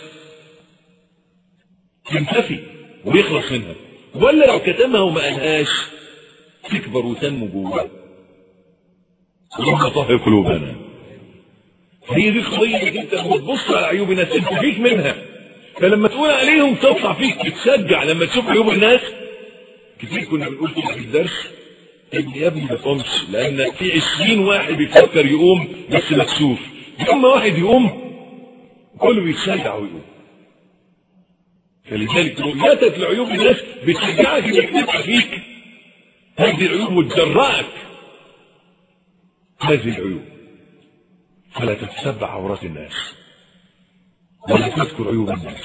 ينتفي ويخلص منها ولا لو كتمها وما قالهاش تكبر وتنمو جواه اللهم طهر قلوبنا هي دي القضيه اللي انت بتبص على عيوب الناس انت فيك منها فلما تقول عليهم تطلع فيك تتشجع لما تشوف عيوب الناس كتير كنا بنقول كده في الدرس ان يا ابني ما تقومش لان في 20 واحد بيفكر يقوم بس مكسوف يوم ما واحد يقوم كله بيتشجع ويقوم فلذلك رؤيتك لعيوب الناس بتشجعك انك تبقى فيك هذه العيوب وتجرأك هذه العيوب فلا تتتبع عورات الناس ولا تذكر عيوب الناس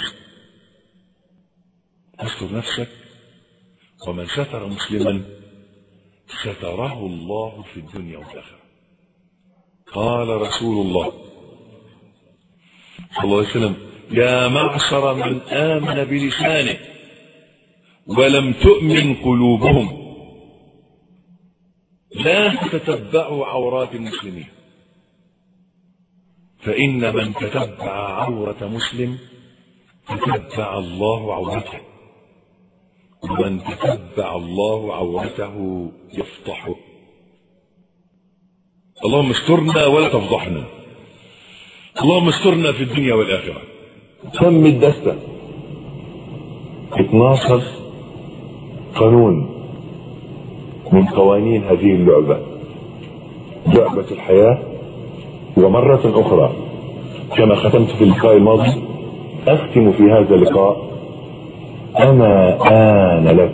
استر نفسك ومن ستر مسلما ستره الله في الدنيا والآخرة قال رسول الله صلى الله عليه وسلم يا معشر من آمن بلسانه ولم تؤمن قلوبهم لا تتتبعوا عورات المسلمين فإن من تتبع عورة مسلم تتبع الله عورته ومن تتبع الله عورته يفضحه اللهم استرنا ولا تفضحنا اللهم استرنا في الدنيا والآخرة تم الدستة 12 قانون من قوانين هذه اللعبة لعبة الحياة ومرة أخرى كما ختمت في اللقاء الماضي أختم في هذا اللقاء أما آن لك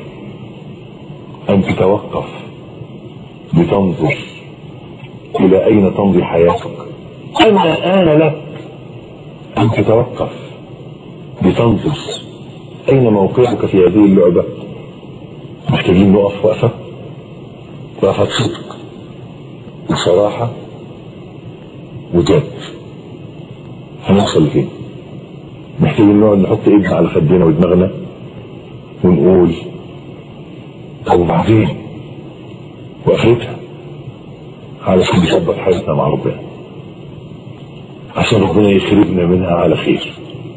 أن تتوقف لتنظر إلى أين تمضي حياتك أما آن لك أن تتوقف لتنظر أين موقعك في هذه اللعبة محتاجين نقف وقفة وقفة صدق وصراحة وجد هنوصل لفين محتاجين نقعد نحط ايدنا على خدنا ودماغنا ونقول طب وبعدين واخرتها علشان نظبط حياتنا مع ربنا عشان ربنا يخرجنا منها على خير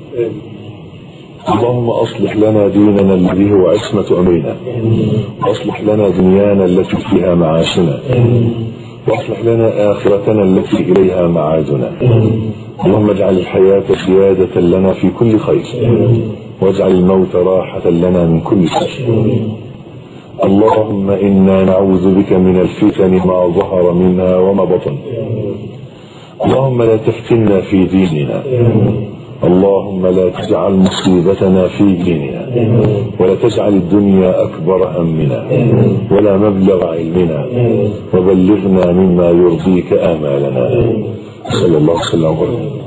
اللهم اصلح لنا ديننا الذي هو عصمة امرنا واصلح لنا دنيانا التي فيها معاشنا واصلح لنا اخرتنا التي اليها معادنا اللهم اجعل الحياة زيادة لنا في كل خير واجعل الموت راحة لنا من كل شر اللهم إنا نعوذ بك من الفتن ما ظهر منها وما بطن اللهم لا تفتنا في ديننا اللهم لا تجعل مصيبتنا في ديننا ولا تجعل الدنيا أكبر همنا ولا مبلغ علمنا وبلغنا مما يرضيك آمالنا صلى الله وسلم وبارك